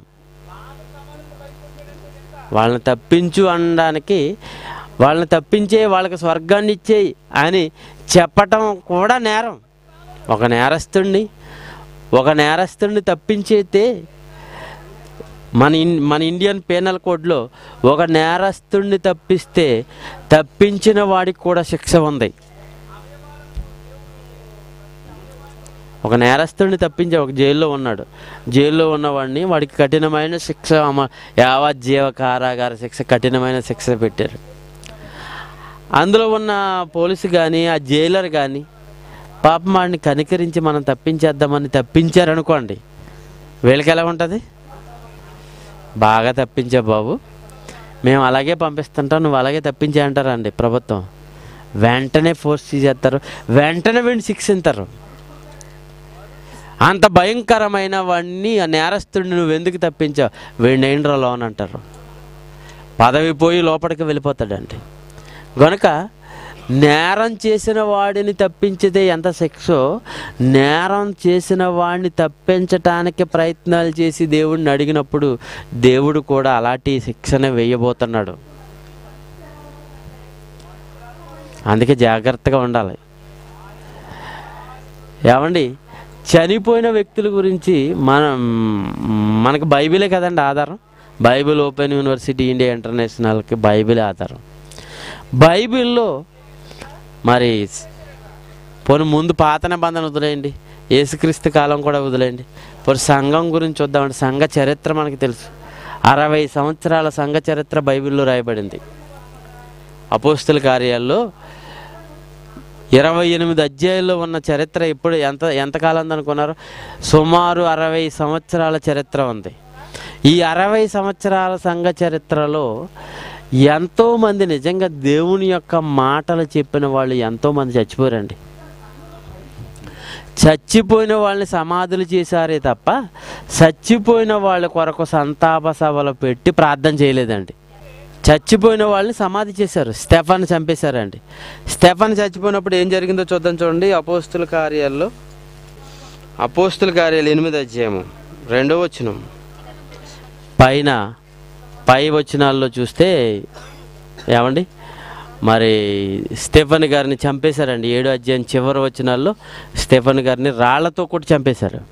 వాళ్ళని తప్పించు అనడానికి వాళ్ళని తప్పించే వాళ్ళకి స్వర్గాన్ని ఇచ్చేయి అని చెప్పటం కూడా నేరం ఒక నేరస్తుడిని ఒక నేరస్తుడిని తప్పించేతే మన ఇన్ మన ఇండియన్ పీనల్ కోడ్లో ఒక నేరస్తుడిని తప్పిస్తే తప్పించిన వాడికి కూడా శిక్ష ఉంది ఒక నేరస్తుడిని తప్పించి ఒక జైల్లో ఉన్నాడు జైల్లో ఉన్నవాడిని వాడికి కఠినమైన శిక్ష అమ యావజ్జీవ కారాగార శిక్ష కఠినమైన శిక్ష పెట్టారు అందులో ఉన్న పోలీసు కానీ ఆ జైలర్ కానీ పాపం వాడిని కనికరించి మనం తప్పించేద్దామని తప్పించారనుకోండి వీళ్ళకి ఎలా ఉంటుంది బాగా తప్పించా బాబు మేము అలాగే పంపిస్తుంటాం నువ్వు అలాగే తప్పించే అంటారండి ప్రభుత్వం వెంటనే ఫోర్స్ చేస్తారు వెంటనే వీడిని శిక్షింటారు అంత భయంకరమైన వాడిని ఆ నేరస్తుడిని నువ్వు ఎందుకు తప్పించావు వీడిని ఏంట్రా లోన్ అంటారు పదవి పోయి లోపలికి వెళ్ళిపోతాడండి గనుక నేరం చేసిన వాడిని తప్పించితే ఎంత శిక్షో నేరం చేసిన వాడిని తప్పించటానికి ప్రయత్నాలు చేసి దేవుడిని అడిగినప్పుడు దేవుడు కూడా అలాంటి శిక్షనే వేయబోతున్నాడు అందుకే జాగ్రత్తగా ఉండాలి ఏమండి చనిపోయిన వ్యక్తుల గురించి మనం మనకు బైబిలే కదండి ఆధారం బైబిల్ ఓపెన్ యూనివర్సిటీ ఇండియా ఇంటర్నేషనల్కి బైబిలే ఆధారం బైబిల్లో మరి పోనీ ముందు పాత నిబంధన వదిలేయండి యేసుక్రీస్తు కాలం కూడా వదిలేండి ఇప్పుడు సంఘం గురించి చూద్దామంటే సంఘ చరిత్ర మనకి తెలుసు అరవై సంవత్సరాల సంఘ చరిత్ర బైబిల్లో రాయబడింది అపోస్తుల కార్యాల్లో ఇరవై ఎనిమిది అధ్యాయుల్లో ఉన్న చరిత్ర ఇప్పుడు ఎంత ఎంతకాలం అనుకున్నారు సుమారు అరవై సంవత్సరాల చరిత్ర ఉంది ఈ అరవై సంవత్సరాల సంఘ చరిత్రలో ఎంతోమంది నిజంగా దేవుని యొక్క మాటలు చెప్పిన వాళ్ళు ఎంతోమంది చచ్చిపోయారండి చచ్చిపోయిన వాళ్ళని సమాధులు చేశారే తప్ప చచ్చిపోయిన వాళ్ళ కొరకు సంతాప సభలు పెట్టి ప్రార్థన చేయలేదండి చచ్చిపోయిన వాళ్ళని సమాధి చేశారు స్టెఫాన్ చంపేశారండి స్టెఫాన్ చచ్చిపోయినప్పుడు ఏం జరిగిందో చూద్దాం చూడండి అపోస్తుల కార్యాల్లో అపోస్తుల కార్యాలు ఎనిమిది అధ్యాయము రెండో వచనం పైన పై వచనాల్లో చూస్తే ఏమండి మరి స్టెఫన్ గారిని చంపేశారండి ఏడో అధ్యాయం చివరి వచనాల్లో స్టెఫన్ గారిని రాళ్లతో కొట్టి చంపేశారు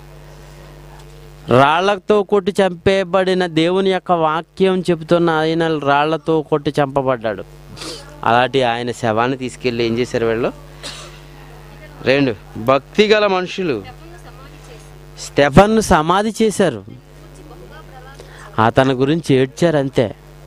రాళ్లతో కొట్టి చంపేయబడిన దేవుని యొక్క వాక్యం చెబుతున్న ఆయన రాళ్లతో కొట్టి చంపబడ్డాడు అలాంటి ఆయన శవాన్ని తీసుకెళ్ళి ఏం చేశారు వీళ్ళు రెండు భక్తి గల మనుషులు స్టెఫన్ను సమాధి చేశారు అతని గురించి ఏడ్చారు అంతే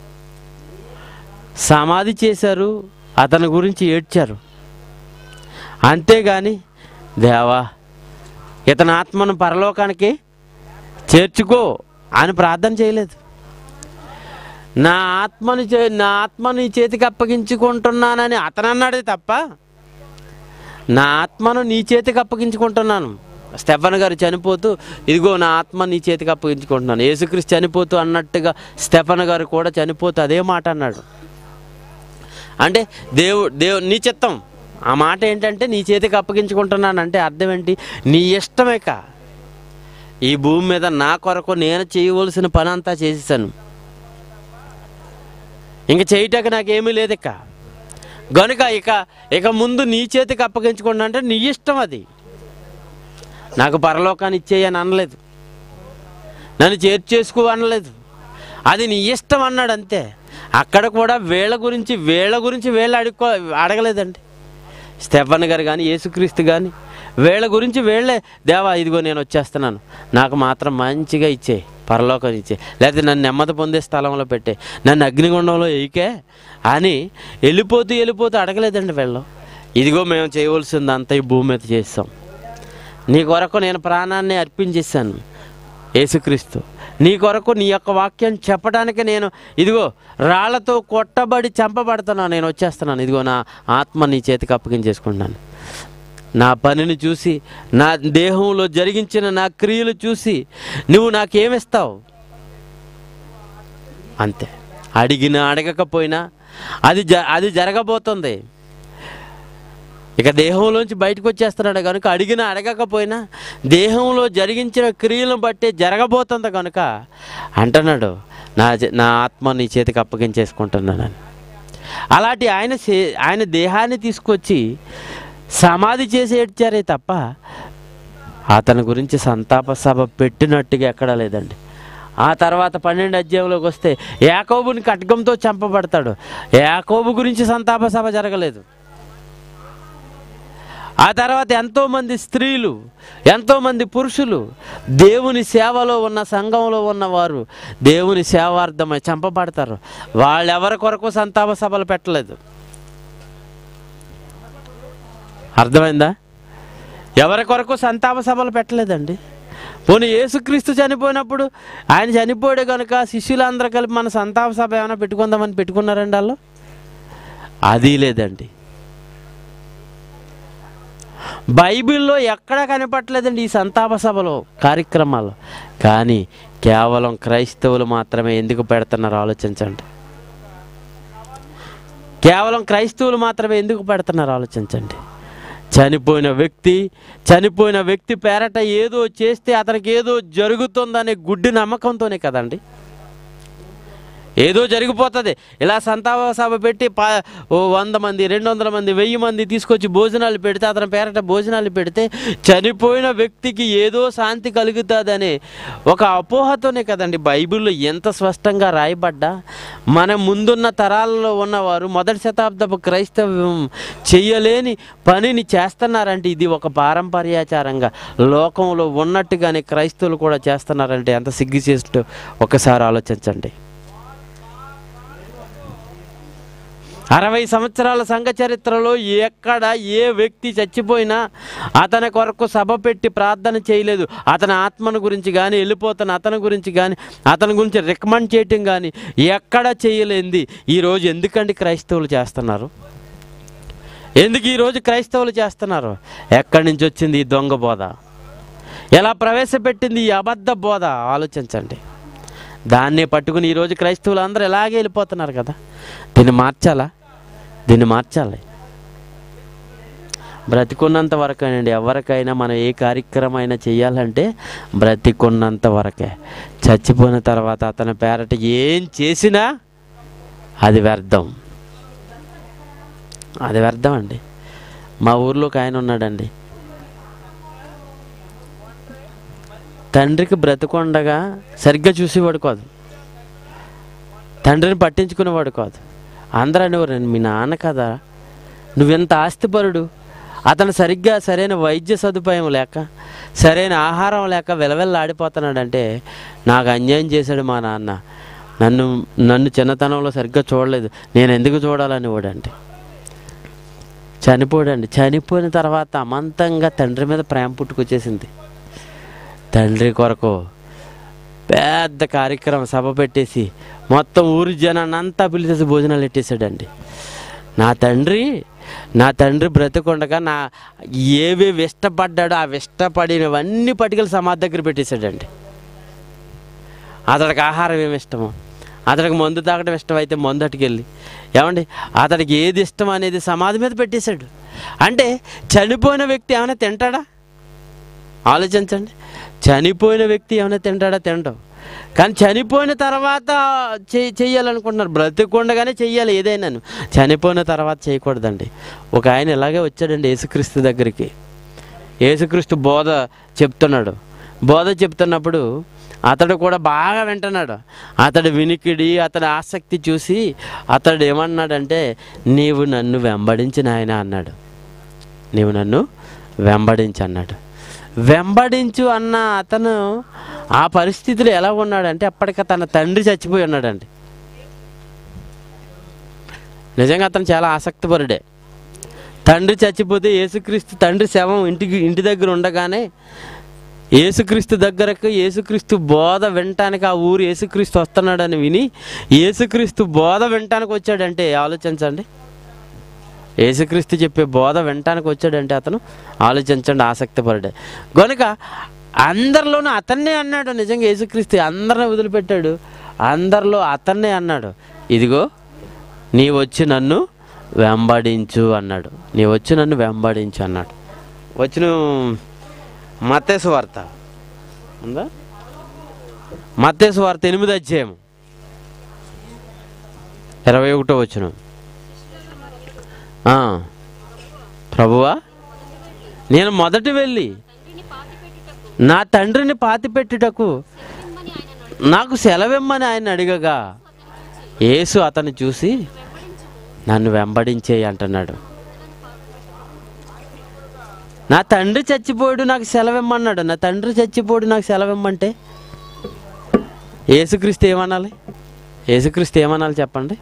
సమాధి చేశారు అతని గురించి ఏడ్చారు అంతేగాని దేవా ఇతని ఆత్మను పరలోకానికి చేర్చుకో అని ప్రార్థన చేయలేదు నా ఆత్మని చే నా ఆత్మని చేతికి అప్పగించుకుంటున్నానని అతను అన్నాడే తప్ప నా ఆత్మను నీ చేతికి అప్పగించుకుంటున్నాను స్టెఫన్ గారు చనిపోతూ ఇదిగో నా ఆత్మ నీ చేతికి అప్పగించుకుంటున్నాను యేసుక్రీస్తు చనిపోతూ అన్నట్టుగా స్టెఫన్ గారు కూడా చనిపోతూ అదే మాట అన్నాడు అంటే దేవు దేవు నీ చిత్తం ఆ మాట ఏంటంటే నీ చేతికి అప్పగించుకుంటున్నాను అంటే అర్థం ఏంటి నీ ఇష్టమేక ఈ భూమి మీద నా కొరకు నేను చేయవలసిన పని అంతా చేసేసాను ఇంక చేయటాక నాకేమీ లేదు ఇక గనుక ఇక ఇక ముందు నీ చేతికి అప్పగించుకోండి అంటే నీ ఇష్టం అది నాకు పరలోకాన్ని ఇచ్చేయని అనలేదు నన్ను చేర్చేసుకో అనలేదు అది నీ ఇష్టం అన్నాడు అంతే అక్కడ కూడా వేళ గురించి వేళ గురించి వేళ అడుక్కో అడగలేదండి స్టెఫన్ గారు కానీ యేసుక్రీస్తు కానీ వేళ గురించి వేళ్ళే దేవా ఇదిగో నేను వచ్చేస్తున్నాను నాకు మాత్రం మంచిగా ఇచ్చే పరలోకం ఇచ్చే లేకపోతే నన్ను నెమ్మది పొందే స్థలంలో పెట్టే నన్ను అగ్నిగుండంలో ఎయికే అని వెళ్ళిపోతూ వెళ్ళిపోతూ అడగలేదండి వీళ్ళు ఇదిగో మేము చేయవలసిందంతా ఈ భూమి మీద చేస్తాం నీ కొరకు నేను ప్రాణాన్ని అర్పించేశాను యేసుక్రీస్తు నీ కొరకు నీ యొక్క వాక్యం చెప్పడానికి నేను ఇదిగో రాళ్లతో కొట్టబడి చంపబడుతున్నాను నేను వచ్చేస్తున్నాను ఇదిగో నా ఆత్మ నీ చేతికి అప్పగించేసుకుంటున్నాను నా పనిని చూసి నా దేహంలో జరిగించిన నా క్రియలు చూసి నువ్వు నాకేమిస్తావు అంతే అడిగినా అడగకపోయినా అది జ అది జరగబోతుంది ఇక దేహంలోంచి బయటకు వచ్చేస్తున్నాడు కనుక అడిగినా అడగకపోయినా దేహంలో జరిగించిన క్రియలను బట్టి జరగబోతుంది కనుక అంటున్నాడు నా జ- నా ఆత్మ నీ చేతికి అప్పగించేసుకుంటున్నానని అలాంటి ఆయన చే- ఆయన దేహాన్ని తీసుకొచ్చి సమాధి చేసి ఏడ్చారే తప్ప అతని గురించి సంతాప సభ పెట్టినట్టుగా ఎక్కడా లేదండి ఆ తర్వాత పన్నెండు అధ్యాయంలోకి వస్తే యాకోబుని ఖడ్గంతో చంపబడతాడు యాకోబు గురించి సంతాప సభ జరగలేదు ఆ తర్వాత ఎంతోమంది స్త్రీలు ఎంతోమంది పురుషులు దేవుని సేవలో ఉన్న సంఘంలో ఉన్నవారు దేవుని సేవార్థమై చంపబడతారు వాళ్ళు ఎవరి కొరకు సంతాప సభలు పెట్టలేదు అర్థమైందా ఎవరి కొరకు సంతాప సభలు పెట్టలేదండి పోనీ యేసుక్రీస్తు చనిపోయినప్పుడు ఆయన చనిపోయాడు కనుక శిష్యులందరూ కలిపి మన సంతాప సభ ఏమైనా పెట్టుకుందామని పెట్టుకున్నారండి వాళ్ళు అది లేదండి బైబిల్లో ఎక్కడా కనపట్లేదండి ఈ సంతాప సభలో కార్యక్రమాలు కానీ కేవలం క్రైస్తవులు మాత్రమే ఎందుకు పెడుతున్నారు ఆలోచించండి కేవలం క్రైస్తవులు మాత్రమే ఎందుకు పెడుతున్నారు ఆలోచించండి చనిపోయిన వ్యక్తి చనిపోయిన వ్యక్తి పేరట ఏదో చేస్తే అతనికి ఏదో జరుగుతుందనే గుడ్డి నమ్మకంతోనే కదండి ఏదో జరిగిపోతుంది ఇలా సంతాప సభ పెట్టి పా ఓ వంద మంది రెండు వందల మంది వెయ్యి మంది తీసుకొచ్చి భోజనాలు పెడితే అతని పేరట భోజనాలు పెడితే చనిపోయిన వ్యక్తికి ఏదో శాంతి కలుగుతుందని ఒక అపోహతోనే కదండి బైబిల్లో ఎంత స్పష్టంగా రాయబడ్డా మన ముందున్న తరాలలో ఉన్నవారు మొదటి శతాబ్దపు క్రైస్తవం చెయ్యలేని పనిని చేస్తున్నారంటే ఇది ఒక పారంపర్యాచారంగా లోకంలో ఉన్నట్టుగానే క్రైస్తవులు కూడా చేస్తున్నారంటే ఎంత సిగ్గు చేస్తూ ఒకసారి ఆలోచించండి అరవై సంవత్సరాల సంఘ చరిత్రలో ఎక్కడ ఏ వ్యక్తి చచ్చిపోయినా అతని కొరకు సభ పెట్టి ప్రార్థన చేయలేదు అతని ఆత్మను గురించి కానీ వెళ్ళిపోతున్న అతని గురించి కానీ అతని గురించి రికమెండ్ చేయటం కానీ ఎక్కడ చేయలేంది ఈరోజు ఎందుకండి క్రైస్తవులు చేస్తున్నారు ఎందుకు ఈరోజు క్రైస్తవులు చేస్తున్నారు ఎక్కడి నుంచి వచ్చింది ఈ దొంగ బోధ ఎలా ప్రవేశపెట్టింది ఈ అబద్ధ బోధ ఆలోచించండి దాన్నే పట్టుకుని ఈరోజు క్రైస్తవులు అందరూ ఎలాగే వెళ్ళిపోతున్నారు కదా దీన్ని మార్చాలా దీన్ని మార్చాలి బ్రతికున్నంత వరకేనండి ఎవరికైనా మనం ఏ కార్యక్రమం అయినా చేయాలంటే బ్రతికున్నంత వరకే చచ్చిపోయిన తర్వాత అతని పేరట ఏం చేసినా అది వ్యర్థం అది వ్యర్థం అండి మా ఊర్లో ఒక ఆయన ఉన్నాడండి తండ్రికి బ్రతికొండగా సరిగ్గా చూసేవాడు కాదు తండ్రిని పట్టించుకునేవాడు కాదు అందరూ అనేవారు మీ నాన్న కదా నువ్వెంత ఆస్తిపరుడు అతను సరిగ్గా సరైన వైద్య సదుపాయం లేక సరైన ఆహారం లేక వెలవెల్లాడిపోతున్నాడంటే నాకు అన్యాయం చేశాడు మా నాన్న నన్ను నన్ను చిన్నతనంలో సరిగ్గా చూడలేదు నేను ఎందుకు చూడాలని వాడంటే చనిపోయాడండి చనిపోయిన తర్వాత అమంతంగా తండ్రి మీద ప్రేమ పుట్టుకొచ్చేసింది తండ్రి కొరకు పెద్ద కార్యక్రమం సభ పెట్టేసి మొత్తం ఊరి జనాన్ని అంతా పిలిచేసి భోజనాలు పెట్టేశాడండి నా తండ్రి నా తండ్రి బ్రతికుండగా నా ఏవేవి ఇష్టపడ్డాడో ఆ ఇష్టపడినవన్నీ పట్టుకెళ్ళి సమాధి దగ్గర పెట్టేశాడండి అతడికి ఆహారం ఏమి ఇష్టమో అతడికి మందు తాగడం ఇష్టం అయితే మందు అటుకెళ్ళి ఏమండి అతడికి ఏది ఇష్టం అనేది సమాధి మీద పెట్టేశాడు అంటే చనిపోయిన వ్యక్తి ఏమైనా తింటాడా ఆలోచించండి చనిపోయిన వ్యక్తి ఏమైనా తింటాడా తింటాం కానీ చనిపోయిన తర్వాత చెయ్యి చెయ్యాలనుకుంటున్నారు బ్రతికుండగానే చెయ్యాలి ఏదైనాను చనిపోయిన తర్వాత చేయకూడదండి ఒక ఆయన ఇలాగే వచ్చాడండి యేసుక్రీస్తు దగ్గరికి యేసుక్రీస్తు బోధ చెప్తున్నాడు బోధ చెప్తున్నప్పుడు అతడు కూడా బాగా వింటున్నాడు అతడు వినికిడి అతడి ఆసక్తి చూసి అతడు ఏమన్నాడంటే నీవు నన్ను వెంబడించిన ఆయన అన్నాడు నీవు నన్ను వెంబడించు అన్నాడు వెంబడించు అన్న అతను ఆ పరిస్థితిలో ఎలా ఉన్నాడంటే అప్పటికి తన తండ్రి చచ్చిపోయి ఉన్నాడండి నిజంగా అతను చాలా ఆసక్తిపరుడే తండ్రి చచ్చిపోతే యేసుక్రీస్తు తండ్రి శవం ఇంటికి ఇంటి దగ్గర ఉండగానే యేసుక్రీస్తు దగ్గరకు యేసుక్రీస్తు బోధ వినటానికి ఆ ఊరు యేసుక్రీస్తు వస్తున్నాడని విని యేసుక్రీస్తు బోధ వినటానికి వచ్చాడంటే ఆలోచించండి యేసుక్రీస్తు చెప్పే బోధ వినటానికి వచ్చాడంటే అతను ఆలోచించండి ఆసక్తిపరుడే కనుక అందరిలోనూ అతన్నే అన్నాడు నిజంగా యేసుక్రీస్తు అందరిని వదిలిపెట్టాడు అందరిలో అతన్నే అన్నాడు ఇదిగో నీ వచ్చి నన్ను వెంబడించు అన్నాడు నీ వచ్చి నన్ను వెంబడించు అన్నాడు వచ్చిన మత్తేసు వార్త ఉందా మత్తేసు వార్త ఎనిమిది అధ్యాయం ఇరవై ఒకటో వచ్చిన ప్రభువా నేను మొదట వెళ్ళి నా తండ్రిని పాతిపెట్టుటకు నాకు సెలవిమ్మని ఆయన అడిగగా యేసు అతను చూసి నన్ను వెంబడించేయి అంటున్నాడు నా తండ్రి చచ్చిపోయాడు నాకు సెలవిమ్మన్నాడు నా తండ్రి చచ్చిపోయాడు నాకు సెలవిమ్మంటే యేసుక్రీస్తు ఏమనాలి యేసుక్రీస్తు ఏమనాలి చెప్పండి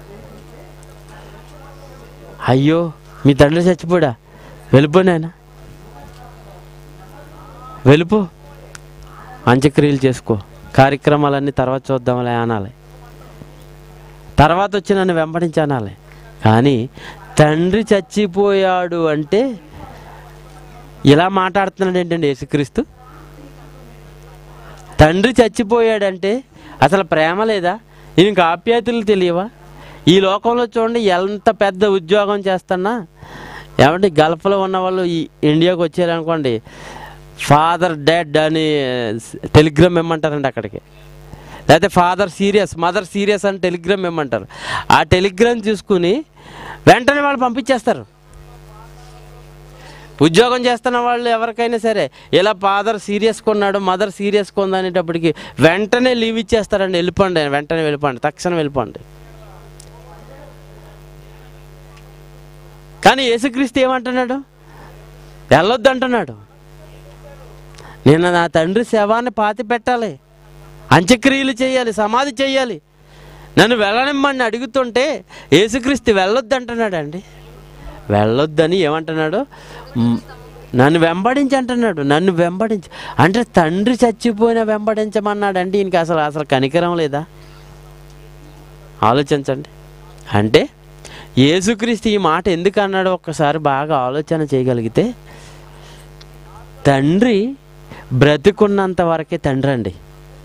అయ్యో మీ తండ్రి చచ్చిపోడా వెళ్ళిపోయినాయన వెళ్ళిపో అంత్యక్రియలు చేసుకో కార్యక్రమాలన్నీ తర్వాత చూద్దాంలే అనాలి తర్వాత వచ్చి నన్ను వెంబడించి అనాలి కానీ తండ్రి చచ్చిపోయాడు అంటే ఇలా మాట్లాడుతున్నాడు ఏంటండి యేసుక్రీస్తు తండ్రి చచ్చిపోయాడంటే అసలు ప్రేమ లేదా ఈయనకి ఆప్యాయతలు తెలియవా ఈ లోకంలో చూడండి ఎంత పెద్ద ఉద్యోగం చేస్తున్నా ఏమంటే గల్ఫ్లో ఉన్న వాళ్ళు ఈ ఇండియాకి వచ్చారనుకోండి ఫాదర్ డాడ్ అని టెలిగ్రామ్ ఇమ్మంటారండి అక్కడికి లేకపోతే ఫాదర్ సీరియస్ మదర్ సీరియస్ అని టెలిగ్రామ్ ఇమ్మంటారు ఆ టెలిగ్రామ్ చూసుకుని వెంటనే వాళ్ళు పంపించేస్తారు ఉద్యోగం చేస్తున్న వాళ్ళు ఎవరికైనా సరే ఇలా ఫాదర్ సీరియస్ కొన్నాడు మదర్ సీరియస్ కొంది అనేటప్పటికి వెంటనే లీవ్ ఇచ్చేస్తారండి వెళ్ళిపోండి వెంటనే వెళ్ళిపోండి తక్షణం వెళ్ళిపోండి కానీ యేసుక్రీస్తు ఏమంటున్నాడు వెళ్ళొద్దు అంటున్నాడు నేను నా తండ్రి శవాన్ని పాతి పెట్టాలి అంత్యక్రియలు చేయాలి సమాధి చేయాలి నన్ను వెళ్ళనిమ్మని అడుగుతుంటే యేసుక్రీస్తు వెళ్ళొద్దు అంటున్నాడు అండి వెళ్ళొద్దని ఏమంటున్నాడు మ్, నన్ను వెంబడించి అంటున్నాడు నన్ను వెంబడించి అంటే తండ్రి చచ్చిపోయిన వెంబడించమన్నాడు అంటే ఈయనకి అసలు అసలు కనికరం లేదా ఆలోచించండి అంటే యేసుక్రీస్తు ఈ మాట ఎందుకు అన్నాడో ఒక్కసారి బాగా ఆలోచన చేయగలిగితే తండ్రి బ్రతికున్నంత వరకే తండ్రి అండి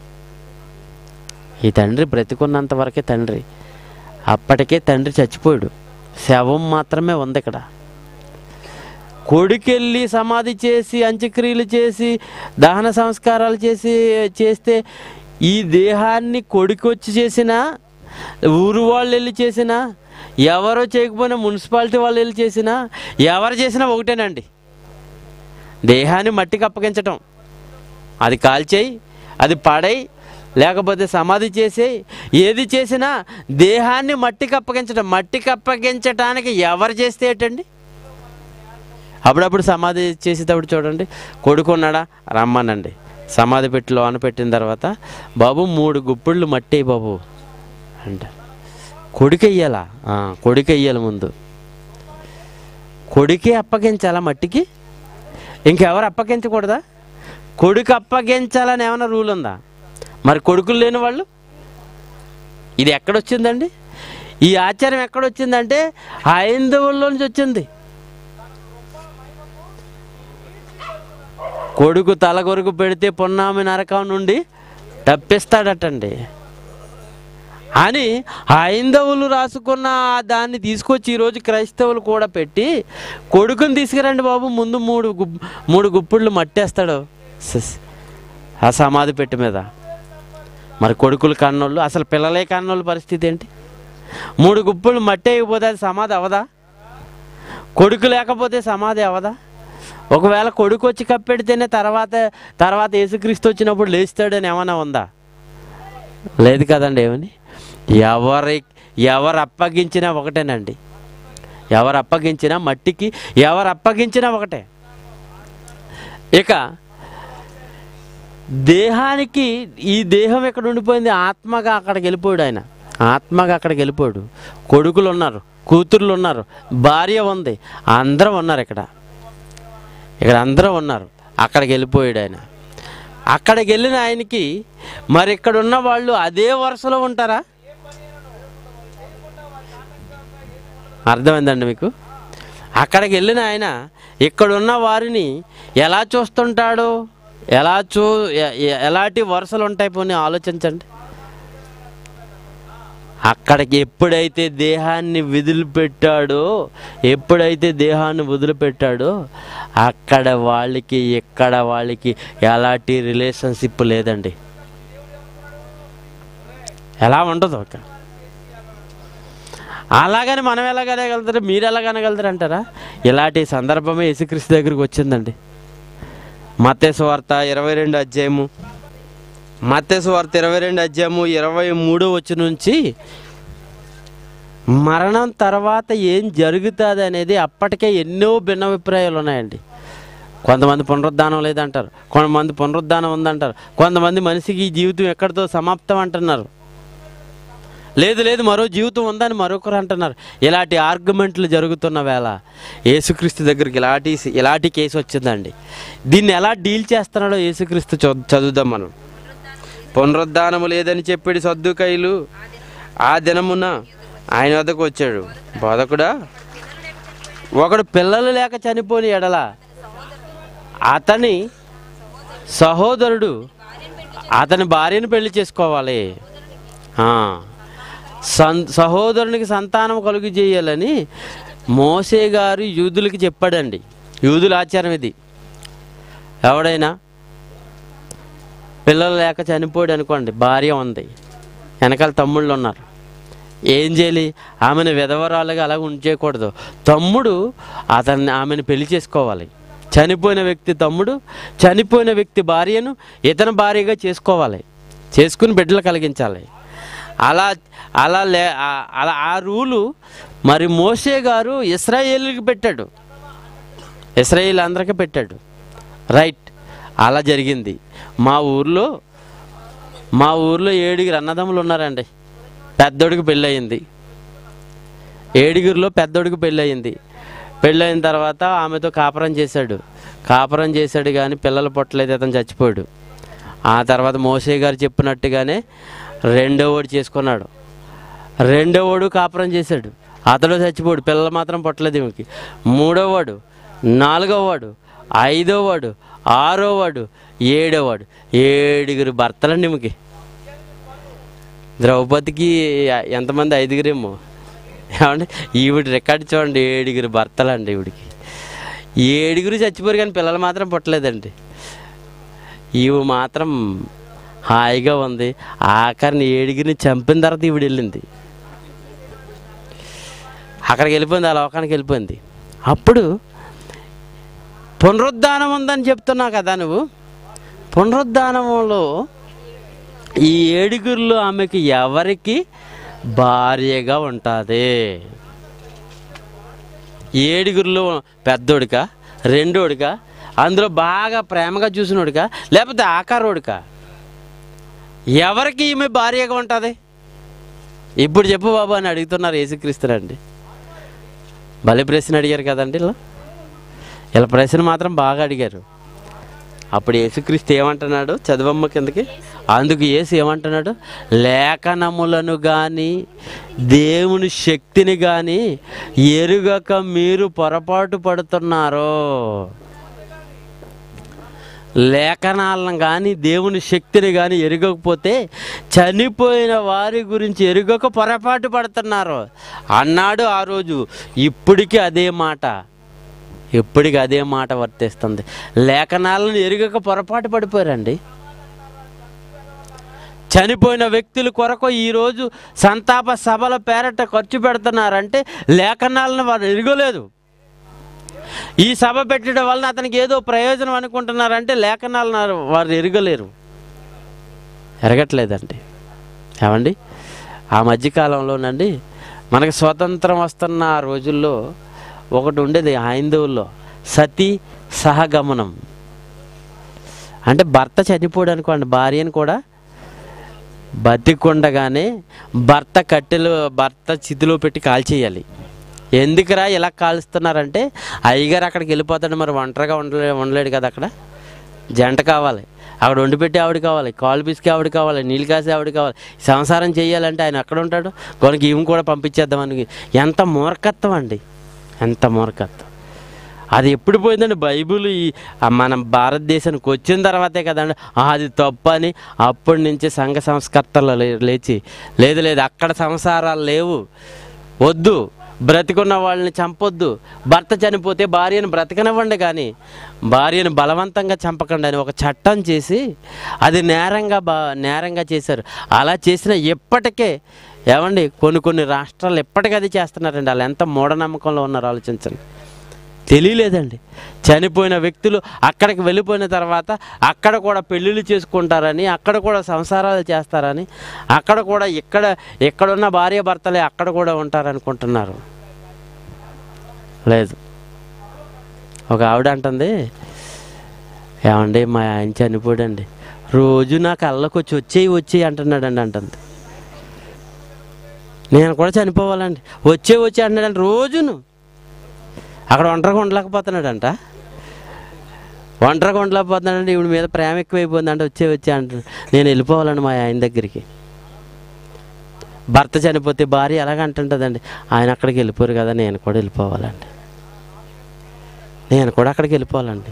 ఈ తండ్రి బ్రతికున్నంత వరకే తండ్రి అప్పటికే తండ్రి చచ్చిపోయాడు శవం మాత్రమే ఉంది ఇక్కడ కొడుకెళ్ళి సమాధి చేసి అంత్యక్రియలు చేసి దహన సంస్కారాలు చేసి చేస్తే ఈ దేహాన్ని కొడుకు వచ్చి చేసినా ఊరు వాళ్ళు వెళ్ళి చేసినా ఎవరో చేయకపోయినా మున్సిపాలిటీ వాళ్ళు వెళ్ళి చేసినా ఎవరు చేసినా ఒకటేనండి దేహాన్ని మట్టికి అప్పగించటం అది కాల్చేయి అది పడై లేకపోతే సమాధి చేసేయి ఏది చేసినా దేహాన్ని మట్టికి అప్పగించడం మట్టికి అప్పగించటానికి ఎవరు చేస్తే ఏంటండి అప్పుడప్పుడు సమాధి చేసేటప్పుడు చూడండి కొడుకున్నాడా రమ్మనండి సమాధి పెట్టి లోన పెట్టిన తర్వాత బాబు మూడు గుప్పిళ్ళు మట్టి బాబు అంటారు కొడుకు వెయ్యాలా కొడుకు వెయ్యాలి ముందు కొడుకే అప్పగించాలా మట్టికి ఇంకెవరు అప్పగించకూడదా కొడుకు అప్పగించాలని ఏమైనా రూల్ ఉందా మరి కొడుకులు లేని వాళ్ళు ఇది ఎక్కడొచ్చిందండి ఈ ఆచారం ఎక్కడొచ్చిందంటే హైందవుల్లో నుంచి వచ్చింది కొడుకు తల కొరకు పెడితే పొన్నామి నరకం నుండి తప్పిస్తాడటండి అని హైందవులు రాసుకున్న ఆ దాన్ని తీసుకొచ్చి ఈరోజు క్రైస్తవులు కూడా పెట్టి కొడుకుని తీసుకురండి బాబు ముందు మూడు గుప్ మూడు గుప్పిళ్ళు మట్టేస్తాడు సస్. ఆ సమాధి పెట్టి మీద మరి కొడుకులు కన్నోళ్ళు అసలు పిల్లలే కన్నోళ్ళ పరిస్థితి ఏంటి మూడు గుప్పులు మట్టి అయిపోతే అది సమాధి అవదా కొడుకు లేకపోతే సమాధి అవదా ఒకవేళ కొడుకు వచ్చి కప్పెడితేనే తర్వాత తర్వాత యేసుక్రీస్తు వచ్చినప్పుడు లేస్తాడని ఏమైనా ఉందా లేదు కదండి ఏమని ఎవరి ఎవరు అప్పగించినా ఒకటేనండి ఎవరు అప్పగించినా మట్టికి ఎవరు అప్పగించినా ఒకటే ఇక దేహానికి ఈ దేహం ఎక్కడ ఉండిపోయింది ఆత్మగా అక్కడికి వెళ్ళిపోయాడు ఆయన ఆత్మగా అక్కడికి వెళ్ళిపోయాడు కొడుకులు ఉన్నారు కూతుర్లు ఉన్నారు భార్య ఉంది అందరం ఉన్నారు ఇక్కడ ఇక్కడ అందరూ ఉన్నారు అక్కడికి వెళ్ళిపోయాడు ఆయన అక్కడికి వెళ్ళిన ఆయనకి మరి ఇక్కడ ఉన్న వాళ్ళు అదే వరుసలో ఉంటారా అర్థమైందండి మీకు అక్కడికి వెళ్ళిన ఆయన ఇక్కడున్న వారిని ఎలా చూస్తుంటాడు ఎలా చూ ఎ- ఎ- ఎలాంటి వరుసలు ఉంటాయి పోనీ ఆలోచించండి అక్కడికి ఎప్పుడైతే దేహాన్ని వదిలిపెట్టాడో ఎప్పుడైతే దేహాన్ని వదిలిపెట్టాడో అక్కడ వాళ్ళకి ఎక్కడ వాళ్ళకి ఎలాంటి రిలేషన్షిప్ లేదండి ఎలా ఉండదు ఒక అలాగని మనం ఎలాగనగలుగుతారు మీరు ఎలాగనగలుగుతారు అంటారా ఇలాంటి సందర్భమే యేసుక్రీస్తు దగ్గరికి వచ్చిందండి మత్తేసు వార్త ఇరవై రెండు అధ్యాయము మత్తేసు వార్త ఇరవై రెండు అధ్యాయము ఇరవై మూడు వచ్చి నుంచి మరణం తర్వాత ఏం జరుగుతుంది అనేది అప్పటికే ఎన్నో భిన్న అభిప్రాయాలు ఉన్నాయండి కొంతమంది పునరుద్ధానం లేదంటారు కొంతమంది పునరుద్ధానం ఉందంటారు కొంతమంది మనిషికి ఈ జీవితం ఎక్కడితో సమాప్తం అంటున్నారు లేదు లేదు మరో జీవితం ఉందని మరొకరు అంటున్నారు ఇలాంటి ఆర్గ్యుమెంట్లు జరుగుతున్న వేళ యేసుక్రీస్తు దగ్గరికి ఇలాంటి ఇలాంటి కేసు వచ్చిందండి దీన్ని ఎలా డీల్ చేస్తున్నాడో యేసుక్రీస్తు చదు- చదువుదాం మనం పునరుద్ధానము లేదని చెప్పాడు సద్దుకైలు ఆ దినమున ఆయన వద్దకు వచ్చాడు బోధకుడా ఒకడు పిల్లలు లేక చనిపోని ఎడల అతని సహోదరుడు అతని భార్యను పెళ్లి చేసుకోవాలి ఆ. సన్ సహోదరునికి సంతానం కలుగు చేయాలని మోసే గారు యూదులకి చెప్పాడండి యూదుల ఆచారం ఇది ఎవడైనా పిల్లలు లేక చనిపోయాడు అనుకోండి భార్య ఉంది వెనకాల తమ్ముళ్ళు ఉన్నారు ఏం చేయాలి ఆమెను విధవరాలుగా అలా ఉంచేయకూడదు తమ్ముడు అతన్ని ఆమెను పెళ్లి చేసుకోవాలి చనిపోయిన వ్యక్తి తమ్ముడు చనిపోయిన వ్యక్తి భార్యను ఇతని భార్యగా చేసుకోవాలి చేసుకుని బిడ్డలు కలిగించాలి అలా అలా లే ఆ- అలా ఆ రూలు మరి మోసే గారు ఇస్రాయేల్కి పెట్టాడు ఇస్రాయేల్ అందరికీ పెట్టాడు రైట్ అలా జరిగింది మా ఊర్లో మా ఊర్లో ఏడుగురు అన్నదమ్ములు ఉన్నారండి పెద్దోడికి పెళ్ళయింది ఏడుగురిలో పెద్దోడికి పెళ్ళయింది పెళ్ళయిన తర్వాత ఆమెతో కాపురం చేశాడు కాపురం చేశాడు కానీ పిల్లలు పుట్టలేదు అతను చచ్చిపోయాడు ఆ తర్వాత మోసే గారు చెప్పినట్టుగానే రెండో వాడు చేసుకున్నాడు రెండో వాడు కాపురం చేశాడు అతడు చచ్చిపోయాడు పిల్లలు మాత్రం పుట్టలేదు ఈమెకి మూడో వాడు నాలుగో వాడు ఐదో వాడు ఆరో వాడు ఏడో వాడు ఏడుగురు భర్తలండి ఈమెకి ద్రౌపదికి ఎంతమంది ఐదుగురేమో ఏమండి ఈవిడ రికార్డు చూడండి ఏడుగురు భర్తలండి ఈవిడికి ఏడుగురు చచ్చిపోయారు కానీ పిల్లలు మాత్రం పుట్టలేదండి ఈవి మాత్రం హాయిగా ఉంది ఆఖరిని ఏడుగురిని చంపిన తర్వాత ఈవిడ వెళ్ళింది అక్కడికి వెళ్ళిపోయింది ఆ లోకానికి వెళ్ళిపోయింది అప్పుడు పునరుద్ధానం ఉందని చెప్తున్నావు కదా నువ్వు పునరుద్ధానంలో ఈ ఏడుగురిలో ఆమెకి ఎవరికి భార్యగా ఉంటుంది ఏడుగురిలో పెద్దోడికా రెండోడికా అందులో బాగా ప్రేమగా చూసినోడికా లేకపోతే ఆకారోడికా ఎవరికి ఈమె భార్యగా ఉంటుంది ఇప్పుడు చెప్పు బాబు అని అడుగుతున్నారు యేసుక్రీస్తునండి భలే ప్రశ్న అడిగారు కదండి ఇలా ఇలా ప్రశ్న మాత్రం బాగా అడిగారు అప్పుడు యేసుక్రీస్తు ఏమంటున్నాడు చదవమ్మ కిందకి అందుకు యేసు ఏమంటున్నాడు లేఖనములను కానీ దేవుని శక్తిని కానీ ఎరుగక మీరు పొరపాటు పడుతున్నారు లేఖనాలను కానీ దేవుని శక్తిని కానీ ఎరగకపోతే చనిపోయిన వారి గురించి ఎరుగక పొరపాటు పడుతున్నారు అన్నాడు ఆ రోజు ఇప్పటికీ అదే మాట ఎప్పటికీ అదే మాట వర్తిస్తుంది లేఖనాలను ఎరుగక పొరపాటు పడిపోయారండి చనిపోయిన వ్యక్తుల కొరకు ఈరోజు సంతాప సభల పేరట ఖర్చు పెడుతున్నారంటే లేఖనాలను వారు ఎరగలేదు ఈ సభ పెట్టడం వలన అతనికి ఏదో ప్రయోజనం అనుకుంటున్నారంటే లేఖనాలను వారు ఎరగలేరు ఎరగట్లేదండి ఏమండి ఆ మధ్యకాలంలోనండి మనకి స్వతంత్రం వస్తున్న ఆ రోజుల్లో ఒకటి ఉండేది హైందవుల్లో సతీ సహగమనం అంటే భర్త చనిపోయాడు అనుకోండి భార్యను కూడా బతికుండగానే భర్త కట్టెలు భర్త చితిలో పెట్టి కాల్చేయాలి ఎందుకురా ఇలా కాలుస్తున్నారంటే అయ్యగారు అక్కడికి వెళ్ళిపోతాడు మరి ఒంటరిగా ఉండలే ఉండలేడు కదా అక్కడ జంట కావాలి అక్కడ వండి పెట్టి ఆవిడ కావాలి కాలు పిసికి ఆవిడ కావాలి నీళ్ళు కాసి ఆవిడ కావాలి సంసారం చేయాలంటే ఆయన ఎక్కడ ఉంటాడు కొనకి ఈమె కూడా పంపించేద్దామని ఎంత మూర్ఖత్వం అండి ఎంత మూర్ఖత్వం అది ఎప్పుడు పోయిందండి బైబిల్ ఈ ఆ మన భారతదేశానికి వచ్చిన తర్వాతే కదండి ఆ, అది తప్పు అని అప్పటి నుంచి సంఘ సంస్కర్తలు లే- లేచి లేదు లేదు అక్కడ సంసారాలు లేవు వద్దు బ్రతికున్న వాళ్ళని చంపొద్దు భర్త చనిపోతే భార్యను బ్రతకనివ్వండి కానీ భార్యను బలవంతంగా చంపకండి అని ఒక చట్టం చేసి అది నేరంగా బా నేరంగా చేశారు అలా చేసిన ఎప్పటికే ఏమండి కొన్ని కొన్ని రాష్ట్రాలు ఎప్పటికీ అది చేస్తున్నారండి వాళ్ళు ఎంత మూఢనమ్మకంలో ఉన్నారు ఆలోచించండి తెలియలేదండి చనిపోయిన వ్యక్తులు అక్కడికి వెళ్ళిపోయిన తర్వాత అక్కడ కూడా పెళ్ళిళ్ళు చేసుకుంటారని అక్కడ కూడా సంసారాలు చేస్తారని అక్కడ కూడా ఇక్కడ ఎక్కడున్న భార్య భర్తలే అక్కడ కూడా ఉంటారనుకుంటున్నారు లేదు ఒక ఆవిడ అంటుంది ఏమండి మా ఆయన చనిపోయాడండి రోజు నా కళ్ళకు వచ్చి వచ్చేయి వచ్చేయి అంటున్నాడండి అంటుంది నేను కూడా చనిపోవాలండి వచ్చే వచ్చే అంటున్నాడండి రోజును అక్కడ ఒంటరిగా ఉండలేకపోతున్నాడంట ఒంటరిగా ఉండలేకపోతున్నాడంటే ఈవిడ మీద ప్రేమ ఎక్కువైపోయిందంటే వచ్చే వచ్చే అంటున్నాడు నేను వెళ్ళిపోవాలండి మా ఆయన దగ్గరికి భర్త చనిపోతే భార్య ఎలాగ అంటుంటుందండి ఆయన అక్కడికి వెళ్ళిపోరు కదా నేను కూడా వెళ్ళిపోవాలండి నేను కూడా అక్కడికి వెళ్ళిపోవాలండి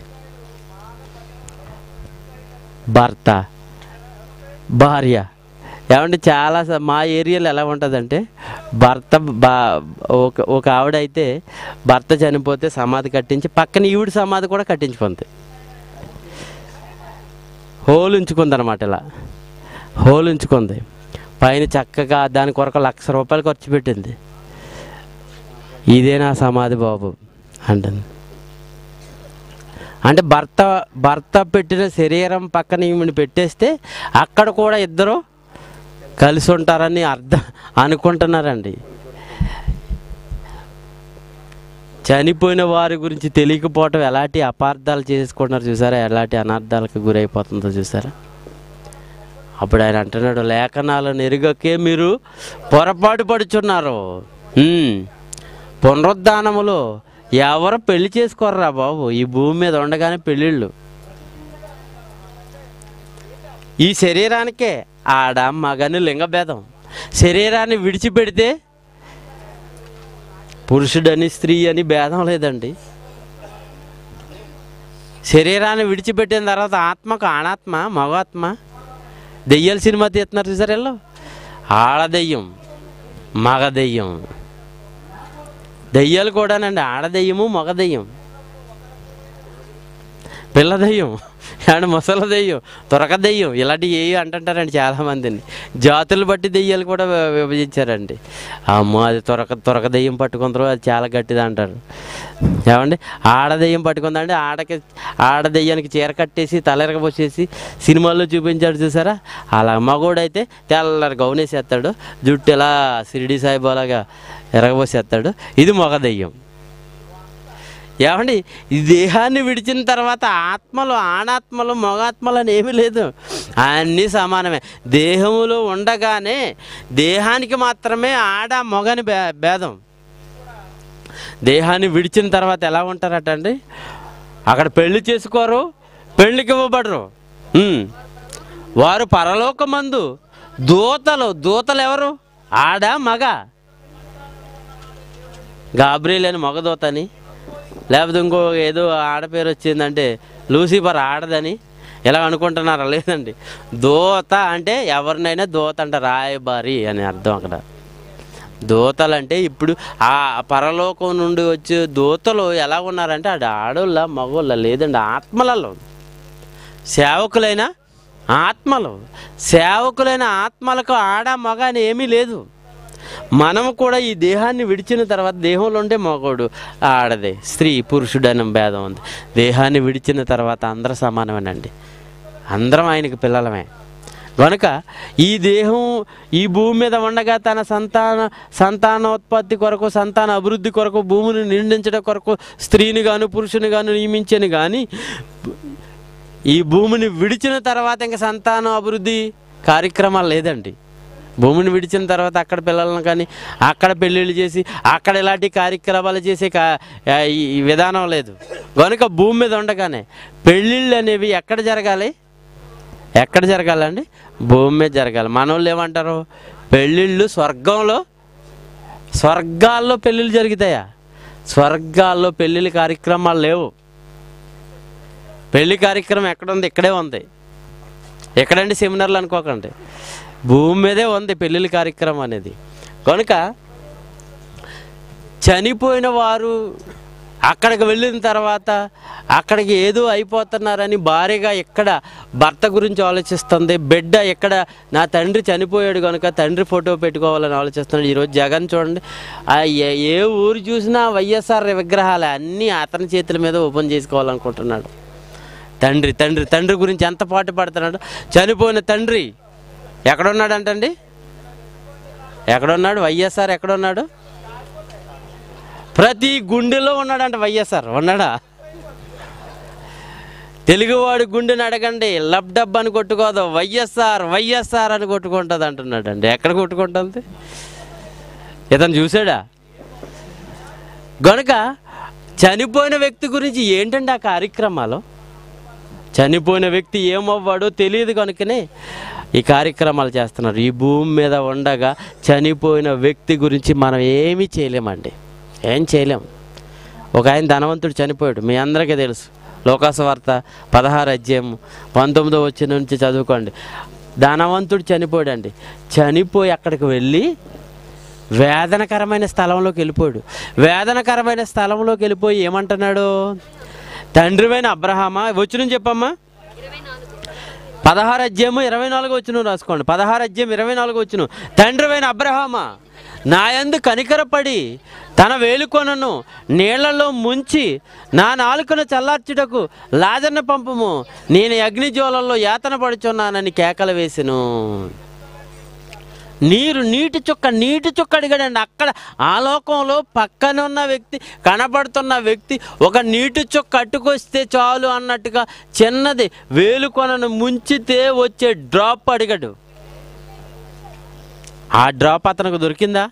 భర్త భార్య ఏమంటే చాలా స- మా ఏరియాలో ఎలా ఉంటుందంటే భర్త బా ఒక ఒక ఆవిడ అయితే భర్త చనిపోతే సమాధి కట్టించి పక్కన ఈవిడ సమాధి కూడా కట్టించుకుంది హోల్ ఉంచుకుంది అనమాట ఇలా హోల్ ఉంచుకుంది పైన చక్కగా దాని కొరకు లక్ష రూపాయలు ఖర్చు పెట్టింది ఇదే నా సమాధి బాబు అంటుంది అంటే భర్త భర్త పెట్టిన శరీరం పక్కన ఈమెను పెట్టేస్తే అక్కడ కూడా ఇద్దరు కలిసి ఉంటారని అర్థం అనుకుంటున్నారండి చనిపోయిన వారి గురించి తెలియకపోవటం ఎలాంటి అపార్థాలు చేసుకుంటున్నారు చూసారా ఎలాంటి అనర్థాలకు గురైపోతుందో చూసారా అప్పుడు ఆయన అంటున్నాడు లేఖనాలు నెరుగకే మీరు పొరపాటు పడుచున్నారు ఉమ్, పునరుద్ధానములో ఎవరు పెళ్లి చేసుకోర్రా బాబు ఈ భూమి మీద ఉండగానే పెళ్ళిళ్ళు ఈ శరీరానికే ఆడ మగని లింగభేదం శరీరాన్ని విడిచిపెడితే పురుషుడని స్త్రీ అని భేదం లేదండి శరీరాన్ని విడిచిపెట్టిన తర్వాత ఆత్మకు ఆనాత్మ మగాత్మ దెయ్యాల సినిమా తీస్తున్నారు చూసారు వీళ్ళు ఆడ దెయ్యం మగ దెయ్యం దెయ్యాలు కూడానండి ఆడ దెయ్యము మగ దెయ్యం పిల్ల దెయ్యం అండ్ ముసల దెయ్యం త్వరక దెయ్యం ఇలాంటివి ఏ అంటుంటారండి చాలామందిని జాతులు బట్టి దెయ్యాలు కూడా వి- విభజించారండి అమ్మో అది త్వరక త్వరక దెయ్యం పట్టుకుంటారు అది చాలా గట్టిది అంటారు ఏమండి ఆడ దెయ్యం పట్టుకుందండి ఆడకి ఆడ దెయ్యానికి చీర కట్టేసి తలెరగబోసేసి సినిమాల్లో చూపించాడు చూసారా అలా మగోడైతే తెల్లరి గౌనేసేస్తాడు జుట్టు ఇలా షిరిడి సాయిబాలాగా ఎరగబోసేస్తాడు ఇది మగ దెయ్యం ఏమండి ఈ దేహాన్ని విడిచిన తర్వాత ఆత్మలు ఆనాత్మలు మగాత్మలు అని ఏమీ లేదు అన్నీ సమానమే దేహములో ఉండగానే దేహానికి మాత్రమే ఆడ మొగని భే భేదం దేహాన్ని విడిచిన తర్వాత ఎలా ఉంటారట అండి అక్కడ పెళ్లి చేసుకోరు పెళ్లికి ఇవ్వబడరు ఉమ్. వారు పరలోకమందు దూతలు దూతలు ఎవరు ఆడ మగ గాబ్రియల్ అని మగ దూత అని లేకపోతే ఇంకో ఏదో ఆడపేరు వచ్చిందంటే లూసిఫర్ ఆడదని ఇలా అనుకుంటున్నారా లేదండి దూత అంటే ఎవరినైనా దూత అంట రాయబారి అని అర్థం అక్కడ దూతలు అంటే ఇప్పుడు ఆ పరలోకం నుండి వచ్చే దూతలు ఎలా ఉన్నారంటే అది ఆడోళ్ళ మగోళ్ళ లేదండి ఆత్మలలో సేవకులైన ఆత్మలు సేవకులైన ఆత్మలకు ఆడ మగ అని ఏమీ లేదు మనము కూడా ఈ దేహాన్ని విడిచిన తర్వాత దేహంలో ఉంటే మగోడు ఆడదే స్త్రీ పురుషుడు అనే భేదం ఉంది దేహాన్ని విడిచిన తర్వాత అందరూ సమానమేనండి అందరం ఆయనకి పిల్లలమే కనుక ఈ దేహం ఈ భూమి మీద ఉండగా తన సంతాన సంతానోత్పత్తి కొరకు సంతాన అభివృద్ధి కొరకు భూమిని నిండించడం కొరకు స్త్రీని గాను పురుషుని గాను నియమించని కానీ ఈ భూమిని విడిచిన తర్వాత ఇంకా సంతానం అభివృద్ధి కార్యక్రమాలు లేదండి భూమిని విడిచిన తర్వాత అక్కడ పిల్లలను కానీ అక్కడ పెళ్ళిళ్ళు చేసి అక్కడ ఇలాంటి కార్యక్రమాలు చేసే కా ఆ, ఈ ఈ విధానం లేదు కనుక భూమి మీద ఉండగానే పెళ్ళిళ్ళు అనేవి ఎక్కడ జరగాలి ఎక్కడ జరగాలండి భూమి మీద జరగాలి మనోళ్ళు ఏమంటారు పెళ్ళిళ్ళు స్వర్గంలో స్వర్గాల్లో పెళ్ళిళ్ళు జరుగుతాయా స్వర్గాల్లో పెళ్ళిళ్ళ కార్యక్రమాలు లేవు పెళ్లి కార్యక్రమం ఎక్కడ ఉంది ఇక్కడే ఉంది ఎక్కడండి సెమినార్లు అనుకోకండి భూమి మీదే ఉంది పెళ్ళిళ్ళ కార్యక్రమం అనేది కనుక చనిపోయిన వారు అక్కడికి వెళ్ళిన తర్వాత అక్కడికి ఏదో అయిపోతున్నారని భార్యగా ఎక్కడ భర్త గురించి ఆలోచిస్తుంది బిడ్డ ఎక్కడ నా తండ్రి చనిపోయాడు కనుక తండ్రి ఫోటో పెట్టుకోవాలని ఆలోచిస్తున్నాడు ఈరోజు జగన్ చూడండి ఆ ఏ- ఏ ఊరు చూసినా వైఎస్ఆర్ విగ్రహాలు అన్నీ అతని చేతుల మీద ఓపెన్ చేసుకోవాలనుకుంటున్నాడు తండ్రి తండ్రి తండ్రి గురించి ఎంత పాటు పడుతున్నాడు చనిపోయిన తండ్రి ఎక్కడున్నాడంటండి ఎక్కడున్నాడు వైఎస్ఆర్ ఎక్కడున్నాడు ప్రతి గుండెలో ఉన్నాడంట వైఎస్ఆర్ ఉన్నాడా తెలుగువాడి గుండెని అడగండి లబ్ డబ్ అని కొట్టుకోదు వైఎస్ఆర్ వైఎస్ఆర్ అని కొట్టుకుంటుంది అంటున్నాడు అండి ఎక్కడ కొట్టుకుంటుంది ఇతను చూసాడా గనుక చనిపోయిన వ్యక్తి గురించి ఏంటండి ఆ కార్యక్రమాలు చనిపోయిన వ్యక్తి ఏమవ్వాడో తెలియదు కనుకనే ఈ కార్యక్రమాలు చేస్తున్నారు ఈ భూమి మీద ఉండగా చనిపోయిన వ్యక్తి గురించి మనం ఏమీ చేయలేమండి ఏం చేయలేం ఒక ఆయన ధనవంతుడు చనిపోయాడు మీ అందరికీ తెలుసు లోకాసు వార్త పదహారు అధ్యాయం పంతొమ్మిదో వచ్చిన నుంచి చదువుకోండి ధనవంతుడు చనిపోయాడండి చనిపోయి అక్కడికి వెళ్ళి వేదనకరమైన స్థలంలోకి వెళ్ళిపోయాడు వేదనకరమైన స్థలంలోకి వెళ్ళిపోయి ఏమంటున్నాడు తండ్రివైన అబ్రహామా వచ్చి నుంచి చెప్పమ్మా పదహారు అధ్యాయము ఇరవై నాలుగు వచ్చును రాసుకోండి పదహారు అధ్యాయం ఇరవై నాలుగు వచ్చును తండ్రివైన అబ్రహామా నా యందు కనికరపడి తన వేలుకొనను నీళ్లలో ముంచి నా నాలుకను చల్లార్చుటకు లాజర్న పంపము నేను అగ్నిజ్వాలల్లో యాతన పడుచున్నానని కేకలు వేసెను నీరు నీటి చుక్క నీటి చుక్క అడిగాడండి అక్కడ ఆ లోకంలో పక్కన ఉన్న వ్యక్తి కనపడుతున్న వ్యక్తి ఒక నీటి చుక్క అట్టుకొస్తే చాలు అన్నట్టుగా చిన్నది వేలుకొనను ముంచితే వచ్చే డ్రాప్ అడిగాడు ఆ డ్రాప్ అతనికి దొరికిందా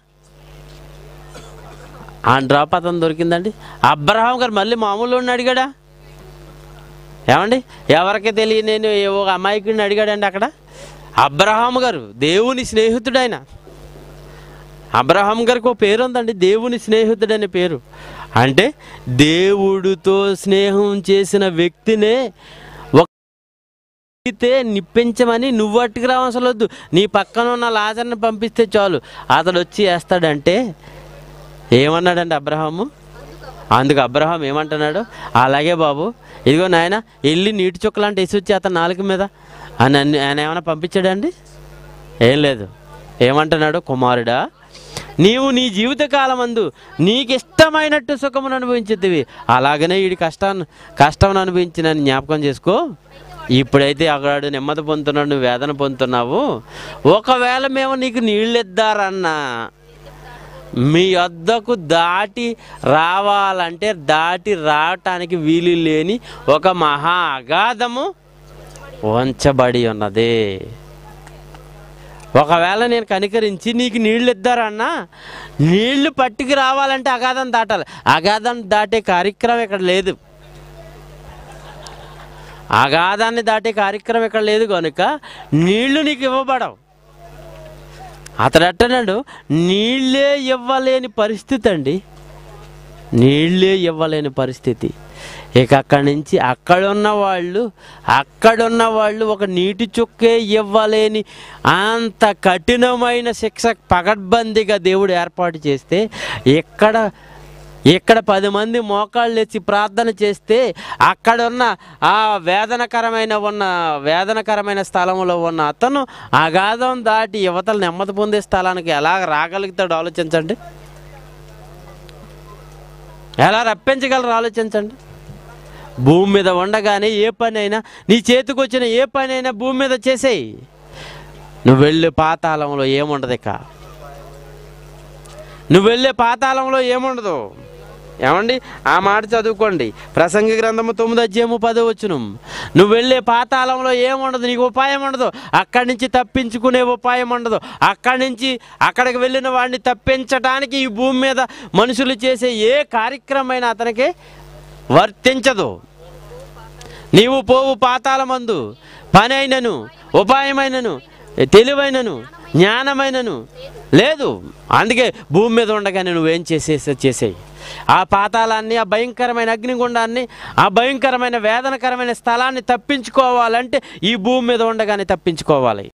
ఆ డ్రాప్ అతను దొరికిందండి అబ్రహాం గారు మళ్ళీ మామూలు అడిగాడా ఏమండి ఎవరికి తెలియని నేను ఒక అమాయకుడిని అడిగాడండి అక్కడ అబ్రహాం గారు దేవుని స్నేహితుడైన అబ్రహాం గారికి ఒక పేరు ఉందండి దేవుని స్నేహితుడనే పేరు అంటే దేవుడితో స్నేహం చేసిన వ్యక్తినే ఒక అయితే నిప్పించమని నువ్వు అట్టుకు రావసరం వద్దు నీ పక్కన ఉన్న లాజర్ని పంపిస్తే చాలు అతడు వచ్చి వేస్తాడంటే ఏమన్నాడండి అబ్రహాము అందుకు అబ్రహాం ఏమంటున్నాడు అలాగే బాబు ఇదిగో నాయన వెళ్ళి నీటి చుక్కలాంటి వేసి వచ్చి అతను నాలుగు మీద అని అన్ని- ఆయన ఏమైనా పంపించాడండి ఏం లేదు ఏమంటున్నాడు కుమారుడా నీవు నీ జీవితకాలం అందు నీకు ఇష్టమైనట్టు సుఖమును అనుభవించుద్దివి అలాగనే వీడి కష్టాన్ని కష్టం అనుభవించిన జ్ఞాపకం చేసుకో ఇప్పుడైతే అక్కడ నెమ్మది పొందుతున్నాడు నువ్వు వేదన పొందుతున్నావు ఒకవేళ మేము నీకు నీళ్ళు ఇద్దారన్నా మీ వద్దకు దాటి రావాలంటే దాటి రావటానికి వీలు లేని ఒక మహా అగాధము వంచబడి ఉన్నది ఒకవేళ నేను కనికరించి నీకు నీళ్ళు ఇద్దారన్నా నీళ్లు పట్టుకు రావాలంటే అగాధం దాటాలి అగాధం దాటే కార్యక్రమం ఇక్కడ లేదు అగాధాన్ని దాటే కార్యక్రమం ఇక్కడ లేదు కనుక నీళ్లు నీకు ఇవ్వబడవు అతడు అంటున్నాడు నీళ్ళే ఇవ్వలేని పరిస్థితి అండి నీళ్ళే ఇవ్వలేని పరిస్థితి ఇక అక్కడి నుంచి అక్కడున్న వాళ్ళు అక్కడున్న వాళ్ళు ఒక నీటి చుక్కే ఇవ్వలేని అంత కఠినమైన శిక్ష పగడ్బందీగా దేవుడు ఏర్పాటు చేస్తే ఇక్కడ ఇక్కడ పది మంది మోకాళ్ళు ఎత్తి ప్రార్థన చేస్తే అక్కడ ఉన్న ఆ వేదనకరమైన ఉన్న వేదనకరమైన స్థలంలో ఉన్న అతను అగాధం దాటి యువతలు నెమ్మది పొందే స్థలానికి ఎలా రాగలుగుతాడు ఆలోచించండి ఎలా రప్పించగలరు ఆలోచించండి భూమి మీద ఉండగానే ఏ పని అయినా నీ చేతికి వచ్చిన ఏ పని అయినా భూమి మీద చేసేయి నువ్వు వెళ్ళే పాతాళంలో ఏముండదు ఇక నువ్వు వెళ్ళే పాతాళంలో ఏముండదు ఏమండి ఆ మాట చదువుకోండి ప్రసంగ గ్రంథము తొమ్మిది అధ్యాయము పదో వచ్చును నువ్వు వెళ్ళే పాతాళంలో ఏముండదు నీకు ఉపాయం ఉండదు అక్కడి నుంచి తప్పించుకునే ఉపాయం ఉండదు అక్కడి నుంచి అక్కడికి వెళ్ళిన వాడిని తప్పించడానికి ఈ భూమి మీద మనుషులు చేసే ఏ కార్యక్రమమైనా అతనికి వర్తించదు నీవు పోవు పాతాళమందు పని అయినను ఉపాయమైనను తెలివైనను జ్ఞానమైనను లేదు అందుకే భూమి మీద ఉండగానే నువ్వేం చేసేసే చేసేయి ఆ పాతాళాన్ని ఆ భయంకరమైన అగ్నిగుండాన్ని ఆ భయంకరమైన వేదనకరమైన స్థలాన్ని తప్పించుకోవాలంటే ఈ భూమి మీద ఉండగానే తప్పించుకోవాలి